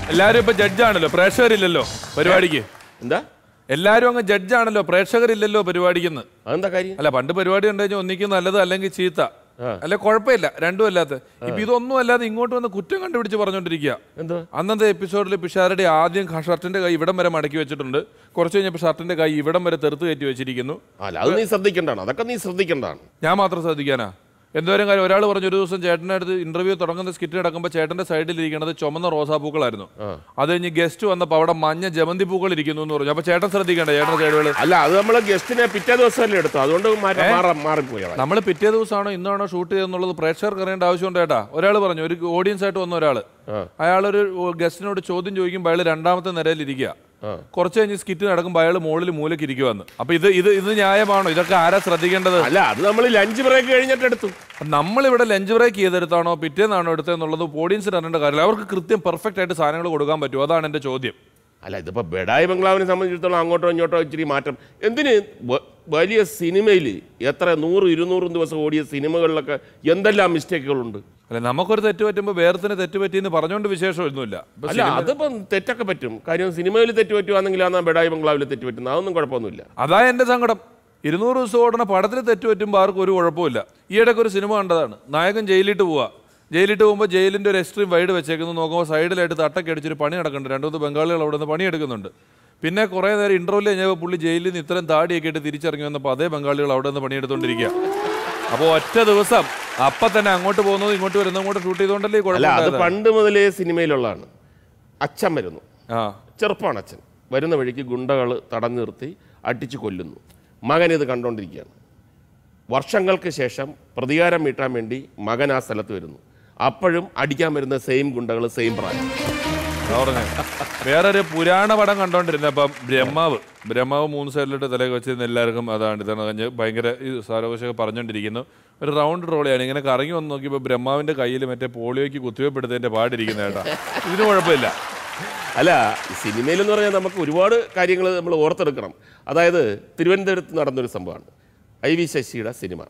എല്ലാരും ഇപ്പൊ ജഡ്ജാണല്ലോ പ്രേക്ഷകരില്ലല്ലോ പരിപാടിക്ക് എന്താ എല്ലാരും അങ്ങ് ജഡ്ജാണല്ലോ പ്രേക്ഷകരില്ലല്ലോ പരിപാടിക്കുന്ന് അതെന്താ കാര്യം അല്ല പണ്ട് പരിപാടി ഉണ്ടെങ്കിൽ ഒന്നിക്കും നല്ലത് അല്ലെങ്കിൽ ചീത്ത ആ. അല്ല കുഴപ്പമില്ല രണ്ടും അല്ലാത്ത ഇപ്പൊ ഇതൊന്നും അല്ലാതെ ഇങ്ങോട്ട് വന്ന് കുറ്റം കണ്ടുപിടിച്ച് പറഞ്ഞോണ്ടിരിക്കുക എന്താ അന്നത്തെ എപ്പിസോഡിൽ പിഷാരുടെ ആദ്യം ഖ- ഷർട്ടിന്റെ കൈ ഇവിടം വരെ മടക്കി വെച്ചിട്ടുണ്ട് കുറച്ച് കഴിഞ്ഞപ്പോൾ ഷർട്ടിന്റെ കൈ ഇവിടം വരെ തെറുത്ത് കയറ്റി വെച്ചിരിക്കുന്നു അല്ല അത് നീ ശ്രദ്ധിക്കേണ്ടതാണ് അതൊക്കെ നീ ശ്രദ്ധിക്കേണ്ടതാണ് ഞാൻ മാത്രം ശ്രദ്ധിക്കാനാ എന്തോരം കാര്യം ഒരാൾ പറഞ്ഞു ഒരു ദിവസം ചേട്ടൻ്റെ അടുത്ത് ഇന്റർവ്യൂ തുടങ്ങുന്ന സ്കിറ്റ് നടക്കുമ്പോൾ ചേട്ടന്റെ സൈഡിൽ ഇരിക്കുന്നത് ചുമന്ന റോസാപ്പൂക്കളായിരുന്നു അത് കഴിഞ്ഞ് ഗസ്റ്റ് വന്നപ്പോൾ അവിടെ മഞ്ഞ ജമന്തി പൂക്കൾ ഇരിക്കുന്നു എന്ന് പറഞ്ഞു അപ്പൊ ചേട്ടൻ ശ്രദ്ധിക്കണ്ടേ ചേട്ടന്റെ സൈഡുകൾ അല്ല അത് നമ്മൾ ഗസ്റ്റിനെ പിറ്റേ ദിവസമല്ലേ എടുത്തു അതുകൊണ്ട് മാറ്റി- മാറാ- മാറിപ്പോയി അതാ. നമ്മൾ പിറ്റേ ദിവസമാണോ ഇന്നാണോ ഷൂട്ട് ചെയ്തെന്നുള്ളത് പ്രേക്ഷകർക്ക് അറിയേണ്ട ആവശ്യമുണ്ട് ചേട്ടാ ഒരാൾ പറഞ്ഞു ഒരു ഓഡിയൻസ് ആയിട്ട് വന്ന ഒരാൾ അയാളൊരു ഗസ്റ്റിനോട് ചോദ്യം ചോദിക്കുമ്പോൾ അയാൾ രണ്ടാമത്തെ നിരയിൽ ഇരിക്കുക കുറച്ച് കഴിഞ്ഞ് സ്കിറ്റ് നടക്കുമ്പോൾ അയാൾ മുകളിൽ മൂലക്ക് ഇരിക്കുവന്ന് അപ്പൊ ഇത് ഇത് ഇത് ന്യായമാണോ ഇതൊക്കെ ആരാ ശ്രദ്ധിക്കേണ്ടത് അല്ല അത് നമ്മൾ ലഞ്ച് ബ്രേക്ക് കഴിഞ്ഞിട്ട് എടുത്തു നമ്മളിവിടെ ലഞ്ച് ബ്രേക്ക് ചെയ്തെടുത്താണോ പിറ്റേന്നാണോ എടുത്തതെന്നുള്ളത് ഓഡിയൻസിന് അറിയേണ്ട കാര്യമില്ല അവർക്ക് കൃത്യം പെർഫെക്റ്റ് ആയിട്ട് സാധനങ്ങൾ കൊടുക്കാൻ പറ്റുമോ അതാണ് എന്റെ ചോദ്യം അല്ല ഇതിപ്പോ ബെഡായി ബംഗ്ലാവിനെ സംബന്ധിച്ചിടത്തോളം അങ്ങോട്ടോ ഇങ്ങോട്ടോ ഇച്ചിരി മാറ്റം എന്തിന് വ- വലിയ സിനിമയിൽ എത്ര നൂറ് ഇരുന്നൂറും ദിവസം ഓടിയ സിനിമകളിലൊക്കെ എന്തെല്ലാം മിസ്റ്റേക്കുകളുണ്ട് അല്ല നമുക്കൊരു തെറ്റ് പറ്റുമ്പോൾ വേറത്തിന് തെറ്റ് പറ്റിയെന്ന് പറഞ്ഞുകൊണ്ട് വിശേഷമൊന്നുമില്ല ഇപ്പൊ അല്ല അതിപ്പം തെറ്റൊക്കെ പറ്റും കാര്യം സിനിമയിൽ തെറ്റ് പറ്റുവാണെങ്കിൽ ആ ബെഡായി ബംഗ്ലാവിൽ തെറ്റ് പറ്റുന്നത് അതൊന്നും കുഴപ്പമൊന്നുമില്ല അതാ എന്റെ സങ്കടം ഇരുന്നൂറ് ദിവസം ഓടണ പടത്തിന് തെറ്റ് പറ്റുമ്പോൾ ആർക്കും ഒരു കുഴപ്പമില്ല ഈയിടയ്ക്ക് ഒരു സിനിമ കണ്ടതാണ് നായകൻ ജയിലിട്ട് പോവാ ജയിലിട്ട് പോകുമ്പോൾ ജയിലിന്റെ ഒരു എക്സ്ട്രീം വൈഡ് വെച്ചേക്കുന്നു നോക്കുമ്പോൾ സൈഡിലായിട്ട് തട്ടൊക്കെ അടിച്ചൊരു പണി നടക്കുന്നുണ്ട് രണ്ടു മൂന്ന് ബംഗാളികൾ അവിടെ നിന്ന് പണിയെടുക്കുന്നുണ്ട് പിന്നെ കുറേ നേരം ഇന്റർവ്യൂ കഴിഞ്ഞപ്പോൾ പുള്ളി ജയിലിൽ നിന്ന് ഇത്രയും താടിയൊക്കെ ഇട്ട് തിരിച്ചിറങ്ങി വന്നപ്പോൾ അതേ ബംഗാളികൾ അവിടെ നിന്ന് പണിയെടുത്തോണ്ടിരിക്കുക അപ്പോൾ ഒറ്റ ദിവസം അപ്പൊ തന്നെ അങ്ങോട്ട് പോകുന്നത് ഇങ്ങോട്ട് വരുന്നതും കൂടെ ഷൂട്ട് ചെയ്തുകൊണ്ടല്ലേ ഈ അല്ല അത് കുഴപ്പം പണ്ട് മുതലേ സിനിമയിലുള്ളതാണ് അച്ഛൻ വരുന്നു ആ ചെറുപ്പമാണ് അച്ഛൻ വരുന്ന വഴിക്ക് ഗുണ്ടകൾ തടഞ്ഞു നിർത്തി അടിച്ചു കൊല്ലുന്നു മകൻ ഇത് കണ്ടുകൊണ്ടിരിക്കുകയാണ് വർഷങ്ങൾക്ക് ശേഷം പ്രതികാരം വീട്ടാൻ വേണ്ടി മകൻ ആ സ്ഥലത്ത് വരുന്നു അപ്പോഴും അടിക്കാൻ വരുന്ന സെയിം ഗുണ്ടകൾ സെയിം പ്രായം അതാ പറഞ്ഞെ. വേറൊരു പുരാണ പടം കണ്ടോണ്ടിരുന്നപ്പം ബ്രഹ്മാവ് ബ്രഹ്മാവ് മൂന്ന് സൈഡിലിട്ട് തലയൊക്കെ വെച്ചിരുന്ന എല്ലാവർക്കും അതാണ് ഇതാണ് കഴിഞ്ഞ് ഭയങ്കര ഈ സാരോപശൊക്കെ പറഞ്ഞുകൊണ്ടിരിക്കുന്നു ഒരു റൗണ്ട് റോളിയാണ് ഇങ്ങനെ കറങ്ങി വന്ന് നോക്കിയപ്പോൾ ബ്രഹ്മാവിന്റെ കയ്യിൽ മറ്റേ പോളിയോയ്ക്ക് കുത്തിവെപ്പെടുത്തതിന്റെ പാടിരിക്കുന്ന കേട്ടാ ഇതിന് കുഴപ്പമില്ല അല്ല സിനിമയിലെന്ന് പറഞ്ഞാൽ നമുക്ക് ഒരുപാട് കാര്യങ്ങൾ നമ്മൾ ഓർത്തെടുക്കണം അതായത് തിരുവനന്തപുരത്ത് നടന്നൊരു സംഭവമാണ് ഐ വി ശശിയുടെ സിനിമ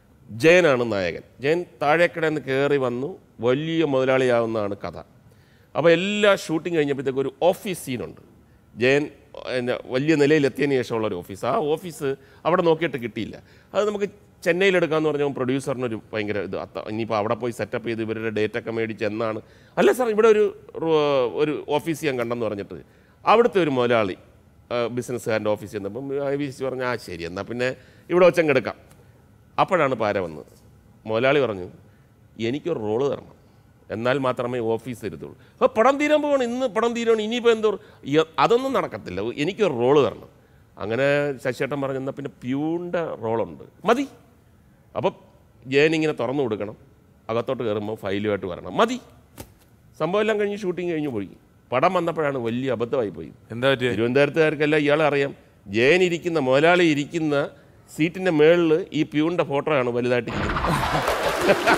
ജയനാണ് നായകൻ ജയൻ താഴേക്കടയിൽ കയറി വന്നു വലിയ മുതലാളിയാവുന്നതാണ് കഥ അപ്പോൾ എല്ലാ ഷൂട്ടിംഗ് കഴിഞ്ഞപ്പോഴത്തേക്ക് ഒരു ഓഫീസ് സീനുണ്ട് ജയൻ പിന്നെ വലിയ നിലയിലെത്തിയതിന് ശേഷമുള്ള ഒരു ഓഫീസ് ആ ഓഫീസ് അവിടെ നോക്കിയിട്ട് കിട്ടിയില്ല അത് നമുക്ക് ചെന്നൈയിൽ എടുക്കാമെന്ന് പറഞ്ഞാൽ പ്രൊഡ്യൂസറിനൊരു ഭയങ്കര ഇത് അത്ത ഇനിയിപ്പോൾ അവിടെ പോയി സെറ്റപ്പ് ചെയ്ത് ഇവരുടെ ഡേറ്റ് ഒക്കെ മേടിച്ച് എന്നാണ് അല്ല സാർ ഇവിടെ ഒരു റൂ- ഒരു ഓഫീസ് ഞാൻ കണ്ടെന്ന് പറഞ്ഞിട്ട് അവിടുത്തെ ഒരു മുതലാളി ബിസിനസ്സുകാരൻ്റെ ഓഫീസിൽ ചെന്നപ്പം ഐ വി സി പറഞ്ഞു ആ ശരി എന്നാൽ പിന്നെ ഇവിടെ വെച്ചങ്ങ് എടുക്കാം അപ്പോഴാണ് പാര വന്നത് മുതലാളി പറഞ്ഞു എനിക്കൊരു റോള് തരണം എന്നാൽ മാത്രമേ ഓഫീസ് ഇരുത്തുള്ളൂ അപ്പോൾ പടം തീരാൻ പോവാണ് ഇന്ന് പടം തീരുവാണ് ഇനിയിപ്പോൾ എന്തോ ഈ- അതൊന്നും നടക്കത്തില്ല എനിക്കൊരു റോള് തരണം അങ്ങനെ ശശിയേട്ടൻ പറഞ്ഞു എന്നാൽ പിന്നെ പ്യൂണിൻ്റെ റോളുണ്ട് മതി അപ്പോൾ ജയൻ ഇങ്ങനെ തുറന്നു കൊടുക്കണം അകത്തോട്ട് കയറുമ്പോൾ ഫയലുമായിട്ട് വരണം മതി സംഭവം എല്ലാം കഴിഞ്ഞ് ഷൂട്ടിങ് കഴിഞ്ഞ് പോയി പടം വന്നപ്പോഴാണ് വലിയ അബദ്ധമായി പോയി എന്താ പറ്റിയ തിരുവനന്തപുരത്തുകാർക്കെല്ലാം ഇയാളെ അറിയാം ജയൻ ഇരിക്കുന്ന മുതലാളി ഇരിക്കുന്ന സീറ്റിന്റെ മേളിൽ ഈ പ്യൂണിന്റെ ഫോട്ടോ ആണ് വലുതായിട്ട് ഇരിക്കുന്നത്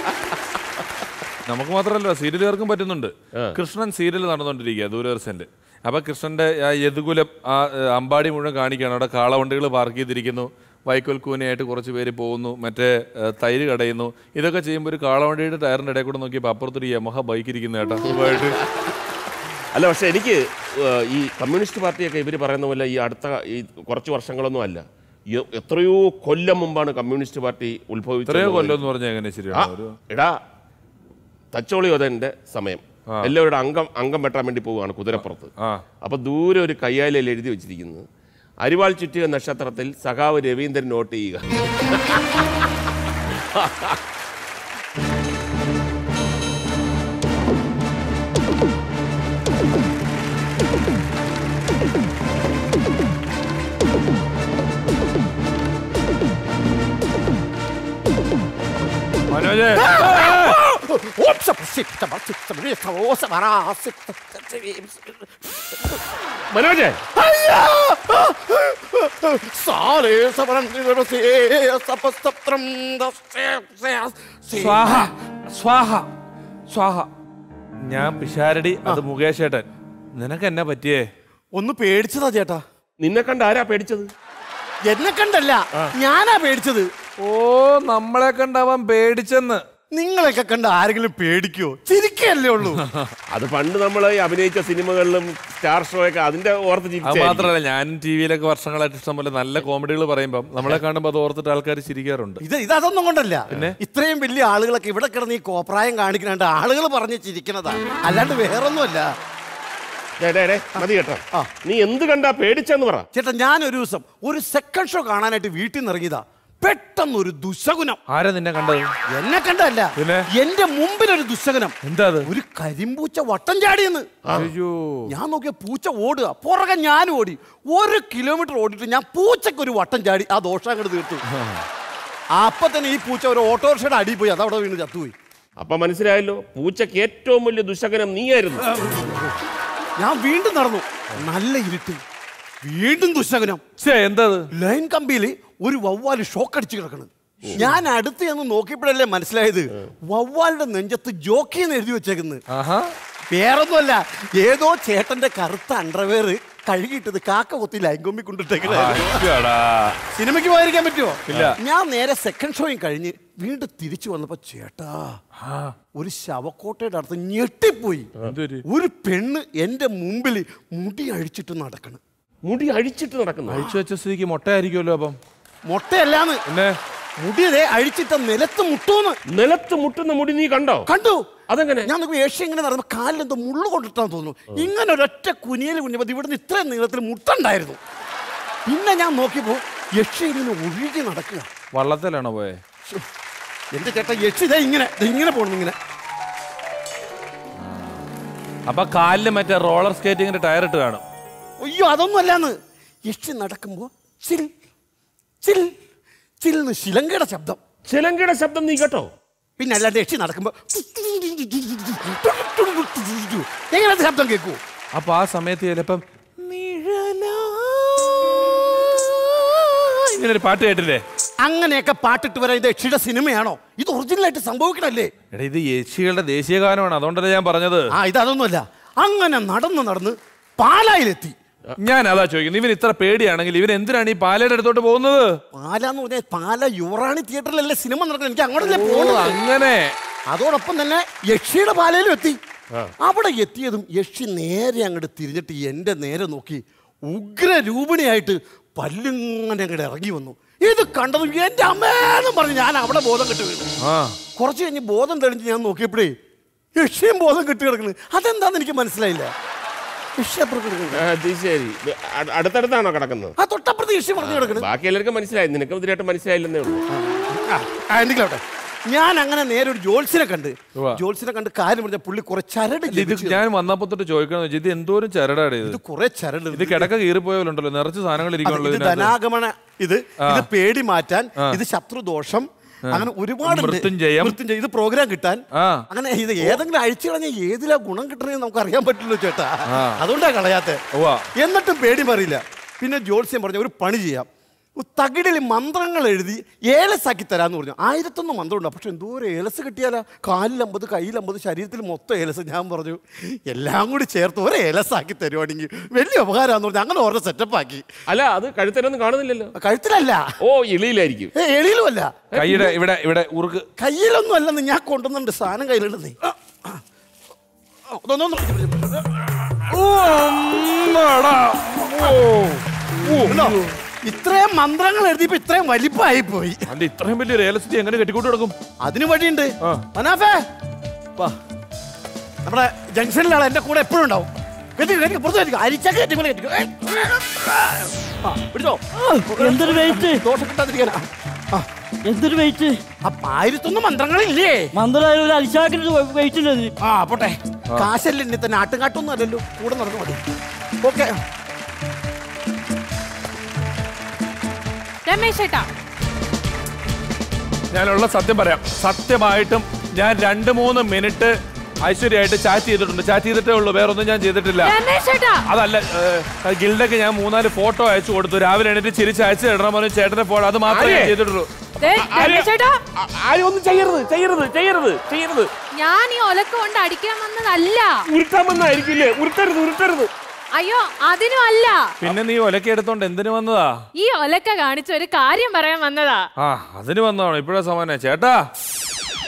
നമുക്ക് മാത്രമല്ല സീരിയലുകാർക്കും പറ്റുന്നുണ്ട് കൃഷ്ണൻ സീരിയൽ നടന്നുകൊണ്ടിരിക്കുക ദൂരദർശനിൽ അപ്പൊ കൃഷ്ണന്റെ ആ യദുകുലം ആ ഏ, അമ്പാടി മുഴുവൻ കാണിക്കുകയാണ് അവിടെ കാളവണ്ടികൾ പാർക്ക് ചെയ്തിരിക്കുന്നു വൈക്കോൽ കൂനയായിട്ട് കുറച്ച് പേര് പോകുന്നു മറ്റേ ഏ, തൈര് കടയുന്നു ഇതൊക്കെ ചെയ്യുമ്പോൾ ഒരു കാളവണ്ടിയുടെ ടയറിന്റെ ഇടയിൽ കൂടെ നോക്കിയപ്പോൾ അപ്പുറത്തൊരു യമഹ ബൈക്ക് ഇരിക്കുന്ന കേട്ടോ സുഖമായിട്ട് അല്ല പക്ഷെ എനിക്ക് ഏഹ്, ഈ കമ്മ്യൂണിസ്റ്റ് പാർട്ടിയൊക്കെ ഇവർ പറയുന്ന പോലെ ഈ അടുത്ത ഈ കുറച്ച് വർഷങ്ങളൊന്നും അല്ല എ- എത്രയോ കൊല്ലം മുമ്പാണ് കമ്മ്യൂണിസ്റ്റ് പാർട്ടി ഉത്ഭവിച്ചത് ഇത്രയോ കൊല്ലം എന്ന് പറഞ്ഞാൽ എങ്ങനെ ആ, ശരിയാണ് ഒരു എടാ തച്ചോളി ഒതന്റെ സമയം എല്ലാവരുടെ അംഗം അംഗം വെട്ടാൻ വേണ്ടി പോവുകയാണ് കുതിരപ്പുറത്ത് ആ അപ്പൊ ദൂരെ ഒരു കയ്യാലയിൽ എഴുതി വെച്ചിരിക്കുന്നത് അരിവാൾ ചുറ്റിയ നക്ഷത്രത്തിൽ സഖാവ് രവീന്ദ്രൻ നോട്ട് ചെയ്യുക മനോജ് മനോജ് സ്വാഹ സ്വാഹ സ്വാഹ ഞാൻ പിഷാരടി അത് മുകേഷ് ഏട്ടൻ നിനക്ക് എന്നാ പറ്റിയേ ഒന്ന് പേടിച്ചതാ ചേട്ടാ നിന്നെ കണ്ട് ആരാ പേടിച്ചത് എന്നെ കണ്ടല്ല ഞാനാ പേടിച്ചത് ഓ നമ്മളെ കണ്ടവൻ പേടിച്ചെന്ന് നിങ്ങളെയൊക്കെ കണ്ട് ആരെങ്കിലും പേടിക്കോ ചിരിക്കല്ലേ ഉള്ളൂ അത് പണ്ട് നമ്മൾ അഭിനയിച്ച സിനിമകളിലും സ്റ്റാർ ഷോ ഒക്കെ അതിന്റെ ഓർത്ത് അത് ചിരിച്ചായിരിക്കും. മാത്രമല്ല ഞാൻ ടി വിയിലൊക്കെ വർഷങ്ങളായിട്ട് ഇഷ്ടം പോലെ നല്ല കോമഡികൾ പറയുമ്പോൾ നമ്മളെ കാണുമ്പോൾ അത് ഓർത്തിട്ട് ആൾക്കാർ ചിരിക്കാറുണ്ട് ഇത് ഇതൊന്നും കൊണ്ടല്ല ഇത്രയും വലിയ ആളുകളൊക്കെ ഇവിടെ കിടന്ന് ഈ കോപ്രായം കാണിക്കുന്നുണ്ട് ആളുകൾ പറഞ്ഞ് ചിരിക്കണതാ അല്ലാണ്ട് വേറൊന്നുമല്ല ഡേ, ഡേ, ഡേ, മതി കേട്ടോ ആ. നീ എന്ത് കണ്ടാ പേടിച്ചെന്ന് പറ ചേട്ടാ ഞാൻ ഒരു ദിവസം ഒരു സെക്കൻഡ് ഷോ കാണാനായിട്ട് വീട്ടിൽ നിന്ന് ഇറങ്ങിയതാ പെട്ടെന്ന് ഒരു ദുശകുനം ആരാ നിന്നെ കണ്ടത് എന്നെ കണ്ടല്ല പിന്നെ? എന്റെ മുമ്പിൽ ഒരു ദുശകനം എന്താ അത് ഒരു കരിമ്പൂച്ച വട്ടം ചാടിയെന്ന് അയ്യോ ഞാൻ നോക്കിയ പൂച്ച ഓടുക പുറകെ ഞാൻ ഓടി ഒരു കിലോമീറ്റർ ഓടിയിട്ട് ഞാൻ പൂച്ചക്ക് ഒരു വട്ടം ചാടി ആ ദോഷം അങ്ങോട്ട് തീർത്തു അപ്പൊ തന്നെ ഈ പൂച്ച ഒരു ഓട്ടോറിക്ഷയുടെ അടിയിൽ പോയി അതവിടെ വീണ് ചത്തുപോയി അപ്പൊ മനസ്സിലായല്ലോ പൂച്ചക്ക് ഏറ്റവും വലിയ ദുശകനം നീയായിരുന്നു ഞാൻ വീണ്ടും നടന്നു നല്ല ഇരുട്ട് വീണ്ടും ദുശകനം ഛേ എന്താ അത് ലൈൻ കമ്പിയിൽ ഒരു വവ്വാല് ഷോക്ക് അടിച്ച് കിടക്കണം ഞാൻ അടുത്ത് ചെന്ന് നോക്കിയപ്പോഴല്ലേ മനസ്സിലായത് വവ്വാലിന്റെ നെഞ്ചത്ത് ജോക്കി എന്ന് എഴുതി വെച്ചേക്കുന്നത് ആഹാ വേറൊന്നുമല്ല ഏതോ ചേട്ടന്റെ കറുത്ത അണ്ടർവെയർ കഴുകിയിട്ടത് കാക്ക കൊത്തി ലൈൻ കൊമ്പി കൊണ്ടിട്ടേക്കുന്നത് അയ്യോടാ. സിനിമയ്ക്ക് പോയിരിക്കാൻ പറ്റുമോ ഇല്ല. ഞാൻ നേരെ സെക്കൻഡ് ഷോയും കഴിഞ്ഞ് വീണ്ടും തിരിച്ചു വന്നപ്പോ ചേട്ടാ ആ, ഒരു ശവക്കോട്ടയുടെ അടുത്ത് ഞെട്ടിപ്പോയി എന്തൊരു? ഒരു പെണ്ണ് എന്റെ മുമ്പിൽ മുടി അഴിച്ചിട്ട് നടക്കണം മുടി അഴിച്ചിട്ട് നടക്കുന്നു അഴിച്ചു വെച്ച സ്ഥിതിക്ക് മുട്ടയായിരിക്കുമല്ലോ അപ്പം മൊട്ടയല്ലാന്ന് പിന്നെ മുടിയതേ അഴിച്ചിട്ട നിലത്ത് മുട്ടൂന്ന് നിലത്ത് മുട്ടുന്ന മുടി നീ കണ്ടോ കണ്ടു അതെങ്ങനെ ഞാൻ നോക്കുമ്പോ ഏഷ്യ ഇങ്ങനെ നടന്നു കാലിൽ എന്തോ മുള്ളു കൊണ്ടിട്ടാന്ന് തോന്നുന്നു ഇങ്ങനെ ഒരൊറ്റ കുനിയൽ കുഞ്ഞപ്പോ ഇവിടുന്ന് ഇത്രയും നീളത്തിൽ മുട്ടുണ്ടായിരുന്നു പിന്നെ ഞാൻ നോക്കിയപ്പോ യക്ഷ ഇങ്ങനെ ഒഴുകി നടക്കുക വള്ളത്തിലാണോ പോയെ ശ്ശോ, എന്റെ ചേട്ടാ യക്ഷ ഇതേ ഇങ്ങനെ ദേ ഇങ്ങനെ പോകണം ഇങ്ങനെ അപ്പൊ കാലില് മറ്റേ റോളർ സ്കേറ്റിങ്ങിന്റെ ടയർ ഇട്ട് കാണും അയ്യോ അതൊന്നും അല്ലാന്ന് യക്ഷ നടക്കുമ്പോ ചിൽ ചിൽ ചിൽന്ന് ശിലങ്കയുടെ ശബ്ദം ചിലങ്കയുടെ ശബ്ദം നീ കേട്ടോ പിന്നെ അല്ലാണ്ട് യക്ഷി നടക്കുമ്പോ എങ്ങനെ ശബ്ദം കേൾക്കൂ അപ്പൊ ആ സമയത്ത് ചിലപ്പം ഇങ്ങനെ ഒരു പാട്ട് കേട്ടില്ലേ അങ്ങനെയൊക്കെ പാട്ടിട്ട് വരാൻ ഇത് യക്ഷിയുടെ സിനിമയാണോ ഇത് ഒറിജിനലായിട്ട് സംഭവിക്കണല്ലേ എടാ ഇത് യേശികളുടെ ദേശീയ ഗാനമാണ് അതുകൊണ്ടല്ലേ ഞാൻ പറഞ്ഞത് ആ ഇത് അതൊന്നുമല്ല അങ്ങനെ നടന്ന് നടന്ന് പാലായിലെത്തി ഞാൻ അതാ ചോദിക്കുന്നത് ഇവൻ ഇത്ര പേടിയാണെങ്കിൽ ഇവൻ എന്തിനാണ് ഈ പാലയുടെ അടുത്തോട്ട് പോകുന്നത് പാല എന്ന് പറഞ്ഞാൽ പാല യുവറാണി തിയേറ്ററിലല്ലേ സിനിമ നടക്കുന്നത് എനിക്ക് അങ്ങോട്ടല്ലേ ഓ, പോകുന്നത് അങ്ങനെ അതോടൊപ്പം തന്നെ യക്ഷിയുടെ പാലയിലും എത്തി അവിടെ എത്തിയതും യക്ഷി നേരെ അങ്ങോട്ട് തിരിഞ്ഞിട്ട് എന്റെ നേരെ നോക്കി ഉഗ്രരൂപിണിയായിട്ട് പല്ലിങ്ങനെ അങ്ങോട്ട് ഇറങ്ങി വന്നു ഇത് കണ്ടതും എന്റെ അമ്മേന്നും പറഞ്ഞ് ഞാൻ അവിടെ ബോധം കെട്ട് വീണു ആ കുറച്ച് കഴിഞ്ഞ് ബോധം തെളിഞ്ഞ് ഞാൻ നോക്കിയപ്പോഴേ യക്ഷിയും ബോധം കെട്ടി കിടക്കുന്നത് അതെന്താന്ന് എനിക്ക് മനസ്സിലായില്ല യക്ഷി അപ്പുറത്ത് കിടക്കുന്നത് ആ, അത് ശരി അ- അടുത്തടുത്താണോ കിടക്കുന്നത് ആ തൊട്ടപ്പുറത്ത് യക്ഷി പറഞ്ഞു കിടക്കുന്നത് ബാക്കി എല്ലാവർക്കും മനസ്സിലായി നിനക്ക് ഇതിനായിട്ട് മനസ്സിലായില്ലെന്നേ ഉള്ളൂ ആ, ആ, എന്തെങ്കിലും ആവട്ടെ. ഞാൻ അങ്ങനെ നേരെ ഒരു ജോത്സ്യനെ കണ്ട് ഉവ്വ. ജോത്സ്യനെ കണ്ട് കാര്യം പറഞ്ഞ പുള്ളി കുറെ ചരട് ഇത് ലഭിച്ചു ഞാൻ വന്നപ്പോ തൊട്ട് ചോദിക്കണം ഇത് എന്തോരം ചരടാണ് ഇത് ഇത് കുറെ ചരട് ഇത് കിടക്ക കീറിപ്പോയല്ലോ നിറച്ച് സാധനങ്ങൾ ഇത് ഇരിക്കണല്ലോ ഇതിനകത്ത് ധനാഗമന ഇത് ഇത് പേടി മാറ്റാൻ ഇത് ശത്രുദോഷം അങ്ങനെ ഒരുപാട് മൃത്യുഞ്ജയം. ഇത് പ്രോഗ്രാം കിട്ടാൻ ആ അങ്ങനെ ഇത് ഏതെങ്കിലും അഴിച്ചു കളഞ്ഞാൽ ഏതിലാ ഗുണം കിട്ടണമെന്ന് നമുക്ക് അറിയാൻ പറ്റില്ലോ ചേട്ടാ അതുകൊണ്ടാ കളയാത്തെ ഉവ്വ. എന്നിട്ടും പേടി മാറിയില്ല പിന്നെ ജോത്സ്യം പറഞ്ഞ ഒരു പണി ചെയ്യാം ഒരു തകിടിൽ മന്ത്രങ്ങൾ എഴുതി ഏലസാക്കി തരാന്ന് പറഞ്ഞു ആയിരത്തൊന്ന് മന്ത്രമുണ്ട് പക്ഷെ എന്തോ ഒരു ഏലസ് കിട്ടിയാലാ കാലിൽ അമ്പത് കയ്യിൽ അമ്പത് ശരീരത്തിൽ മൊത്തം ഏലസ് ഞാൻ പറഞ്ഞു എല്ലാം കൂടി ചേർത്ത് ഒരു ഏലസാക്കി തരുവാണെങ്കിൽ വലിയ ഉപകാരമാന്ന് പറഞ്ഞു അങ്ങനെ ഓരോ സെറ്റപ്പ് ആക്കി അല്ല അത് കഴുത്തരൊന്നും കാണുന്നില്ലല്ലോ കഴുത്തിലല്ല ഓ ഇളിയിലായിരിക്കും ഏ, എളിയിലുമല്ല കൈയുടെ ഇവിടെ ഇവിടെ ഉറുക്ക് കയ്യിലൊന്നും അല്ലെന്ന് ഞാൻ കൊണ്ടുവന്നുണ്ട് സാധനം കയ്യിലുണ്ടെന്നേ ആ, ആ. ആ, ഇതൊന്ന് ഒന്ന് ഉണ്ടോ? ഇത്രയും മന്ത്രങ്ങൾ എഴുതിയപ്പോ ഇത്രയും വലിപ്പമായി പോയി അന്റെ ഇത്രയും വലിയ റിയലിറ്റി എങ്ങനെ കെട്ടിക്കൂട്ട് കിടക്കും അതിന് വഴിയുണ്ട് ആ. മനാഫേ വാ നമ്മുടെ ജംഗ്ഷനിലാണ് എന്റെ കൂടെ എപ്പോഴും ഉണ്ടാവും കെട്ടി കെട്ടി പുറത്ത് കെട്ടിക്കോ അരിച്ചൊക്കെ കെട്ടി പോലെ കെട്ടിക്കോ ഏയ്. ആ, പിടിച്ചോ എന്തൊരു വെയിറ്റ് ദോഷം കിട്ടാതിരിക്കാനാ ആ, എന്തൊരു വെയിറ്റ് അപ്പൊ ആയിരത്തൊന്ന് മന്ത്രങ്ങളില്ലേ മന്ത്രാലയം ഒരു അരിശാക്കിന് വെയിറ്റ് ഉണ്ട് അതിന് ആ പോട്ടെ കാശല്ലേ ഇനി തന്നെ ആട്ടുകാട്ടൊന്നും അല്ലല്ലോ കൂടെ നടന്നു മതി ഓക്കെ രമേശ് ചേട്ടാ ഞാനുള്ള സത്യം പറയാം സത്യമായിട്ടും ഞാൻ രണ്ട് മൂന്ന് മിനിറ്റ് ഐശ്വര്യമായിട്ട് ചാറ്റ് ചെയ്തിട്ടുണ്ട് ചാറ്റ് ചെയ്തിട്ടേ ഉള്ളൂ വേറൊന്നും ഞാൻ ചെയ്തിട്ടില്ല രമേശ് ചേട്ടാ അതല്ല ഏഹ്, ഗിൽഡൊക്കെ ഞാൻ മൂന്നാല് ഫോട്ടോ അയച്ചു കൊടുത്തു രാവിലെ എണീറ്റ് ചിരിച്ച് അയച്ചു തരണം പറഞ്ഞു ചേട്ടന്റെ ഫോട്ടോ അത് മാത്രമേ ഞാൻ ആരെ? ചെയ്തിട്ടുള്ളൂ ദേ, രമേശ് ചേട്ടാ ആ- ആരും ഒന്നും ചെയ്യരുത് ചെയ്യരുത് ചെയ്യരുത് ചെയ്യരുത് ഞാൻ ഈ ഒലക്ക കൊണ്ട് അടിക്കാൻ വന്നതല്ല ഉരുട്ടാൻ വന്നായിരിക്കില്ലേ ഉരുട്ടരുത് ഉരുട്ടരുത് അയ്യോ അതിനും അല്ല പിന്നെ നീ ഒലക്ക എടുത്തോണ്ട് എന്തിനു വന്നതാ ഈ ഒലക്ക കാണിച്ച ഒരു കാര്യം പറയാൻ വന്നതാ ആ അതിന് വന്നതാണ് ഇപ്പോഴാ സമാന ചേട്ടാ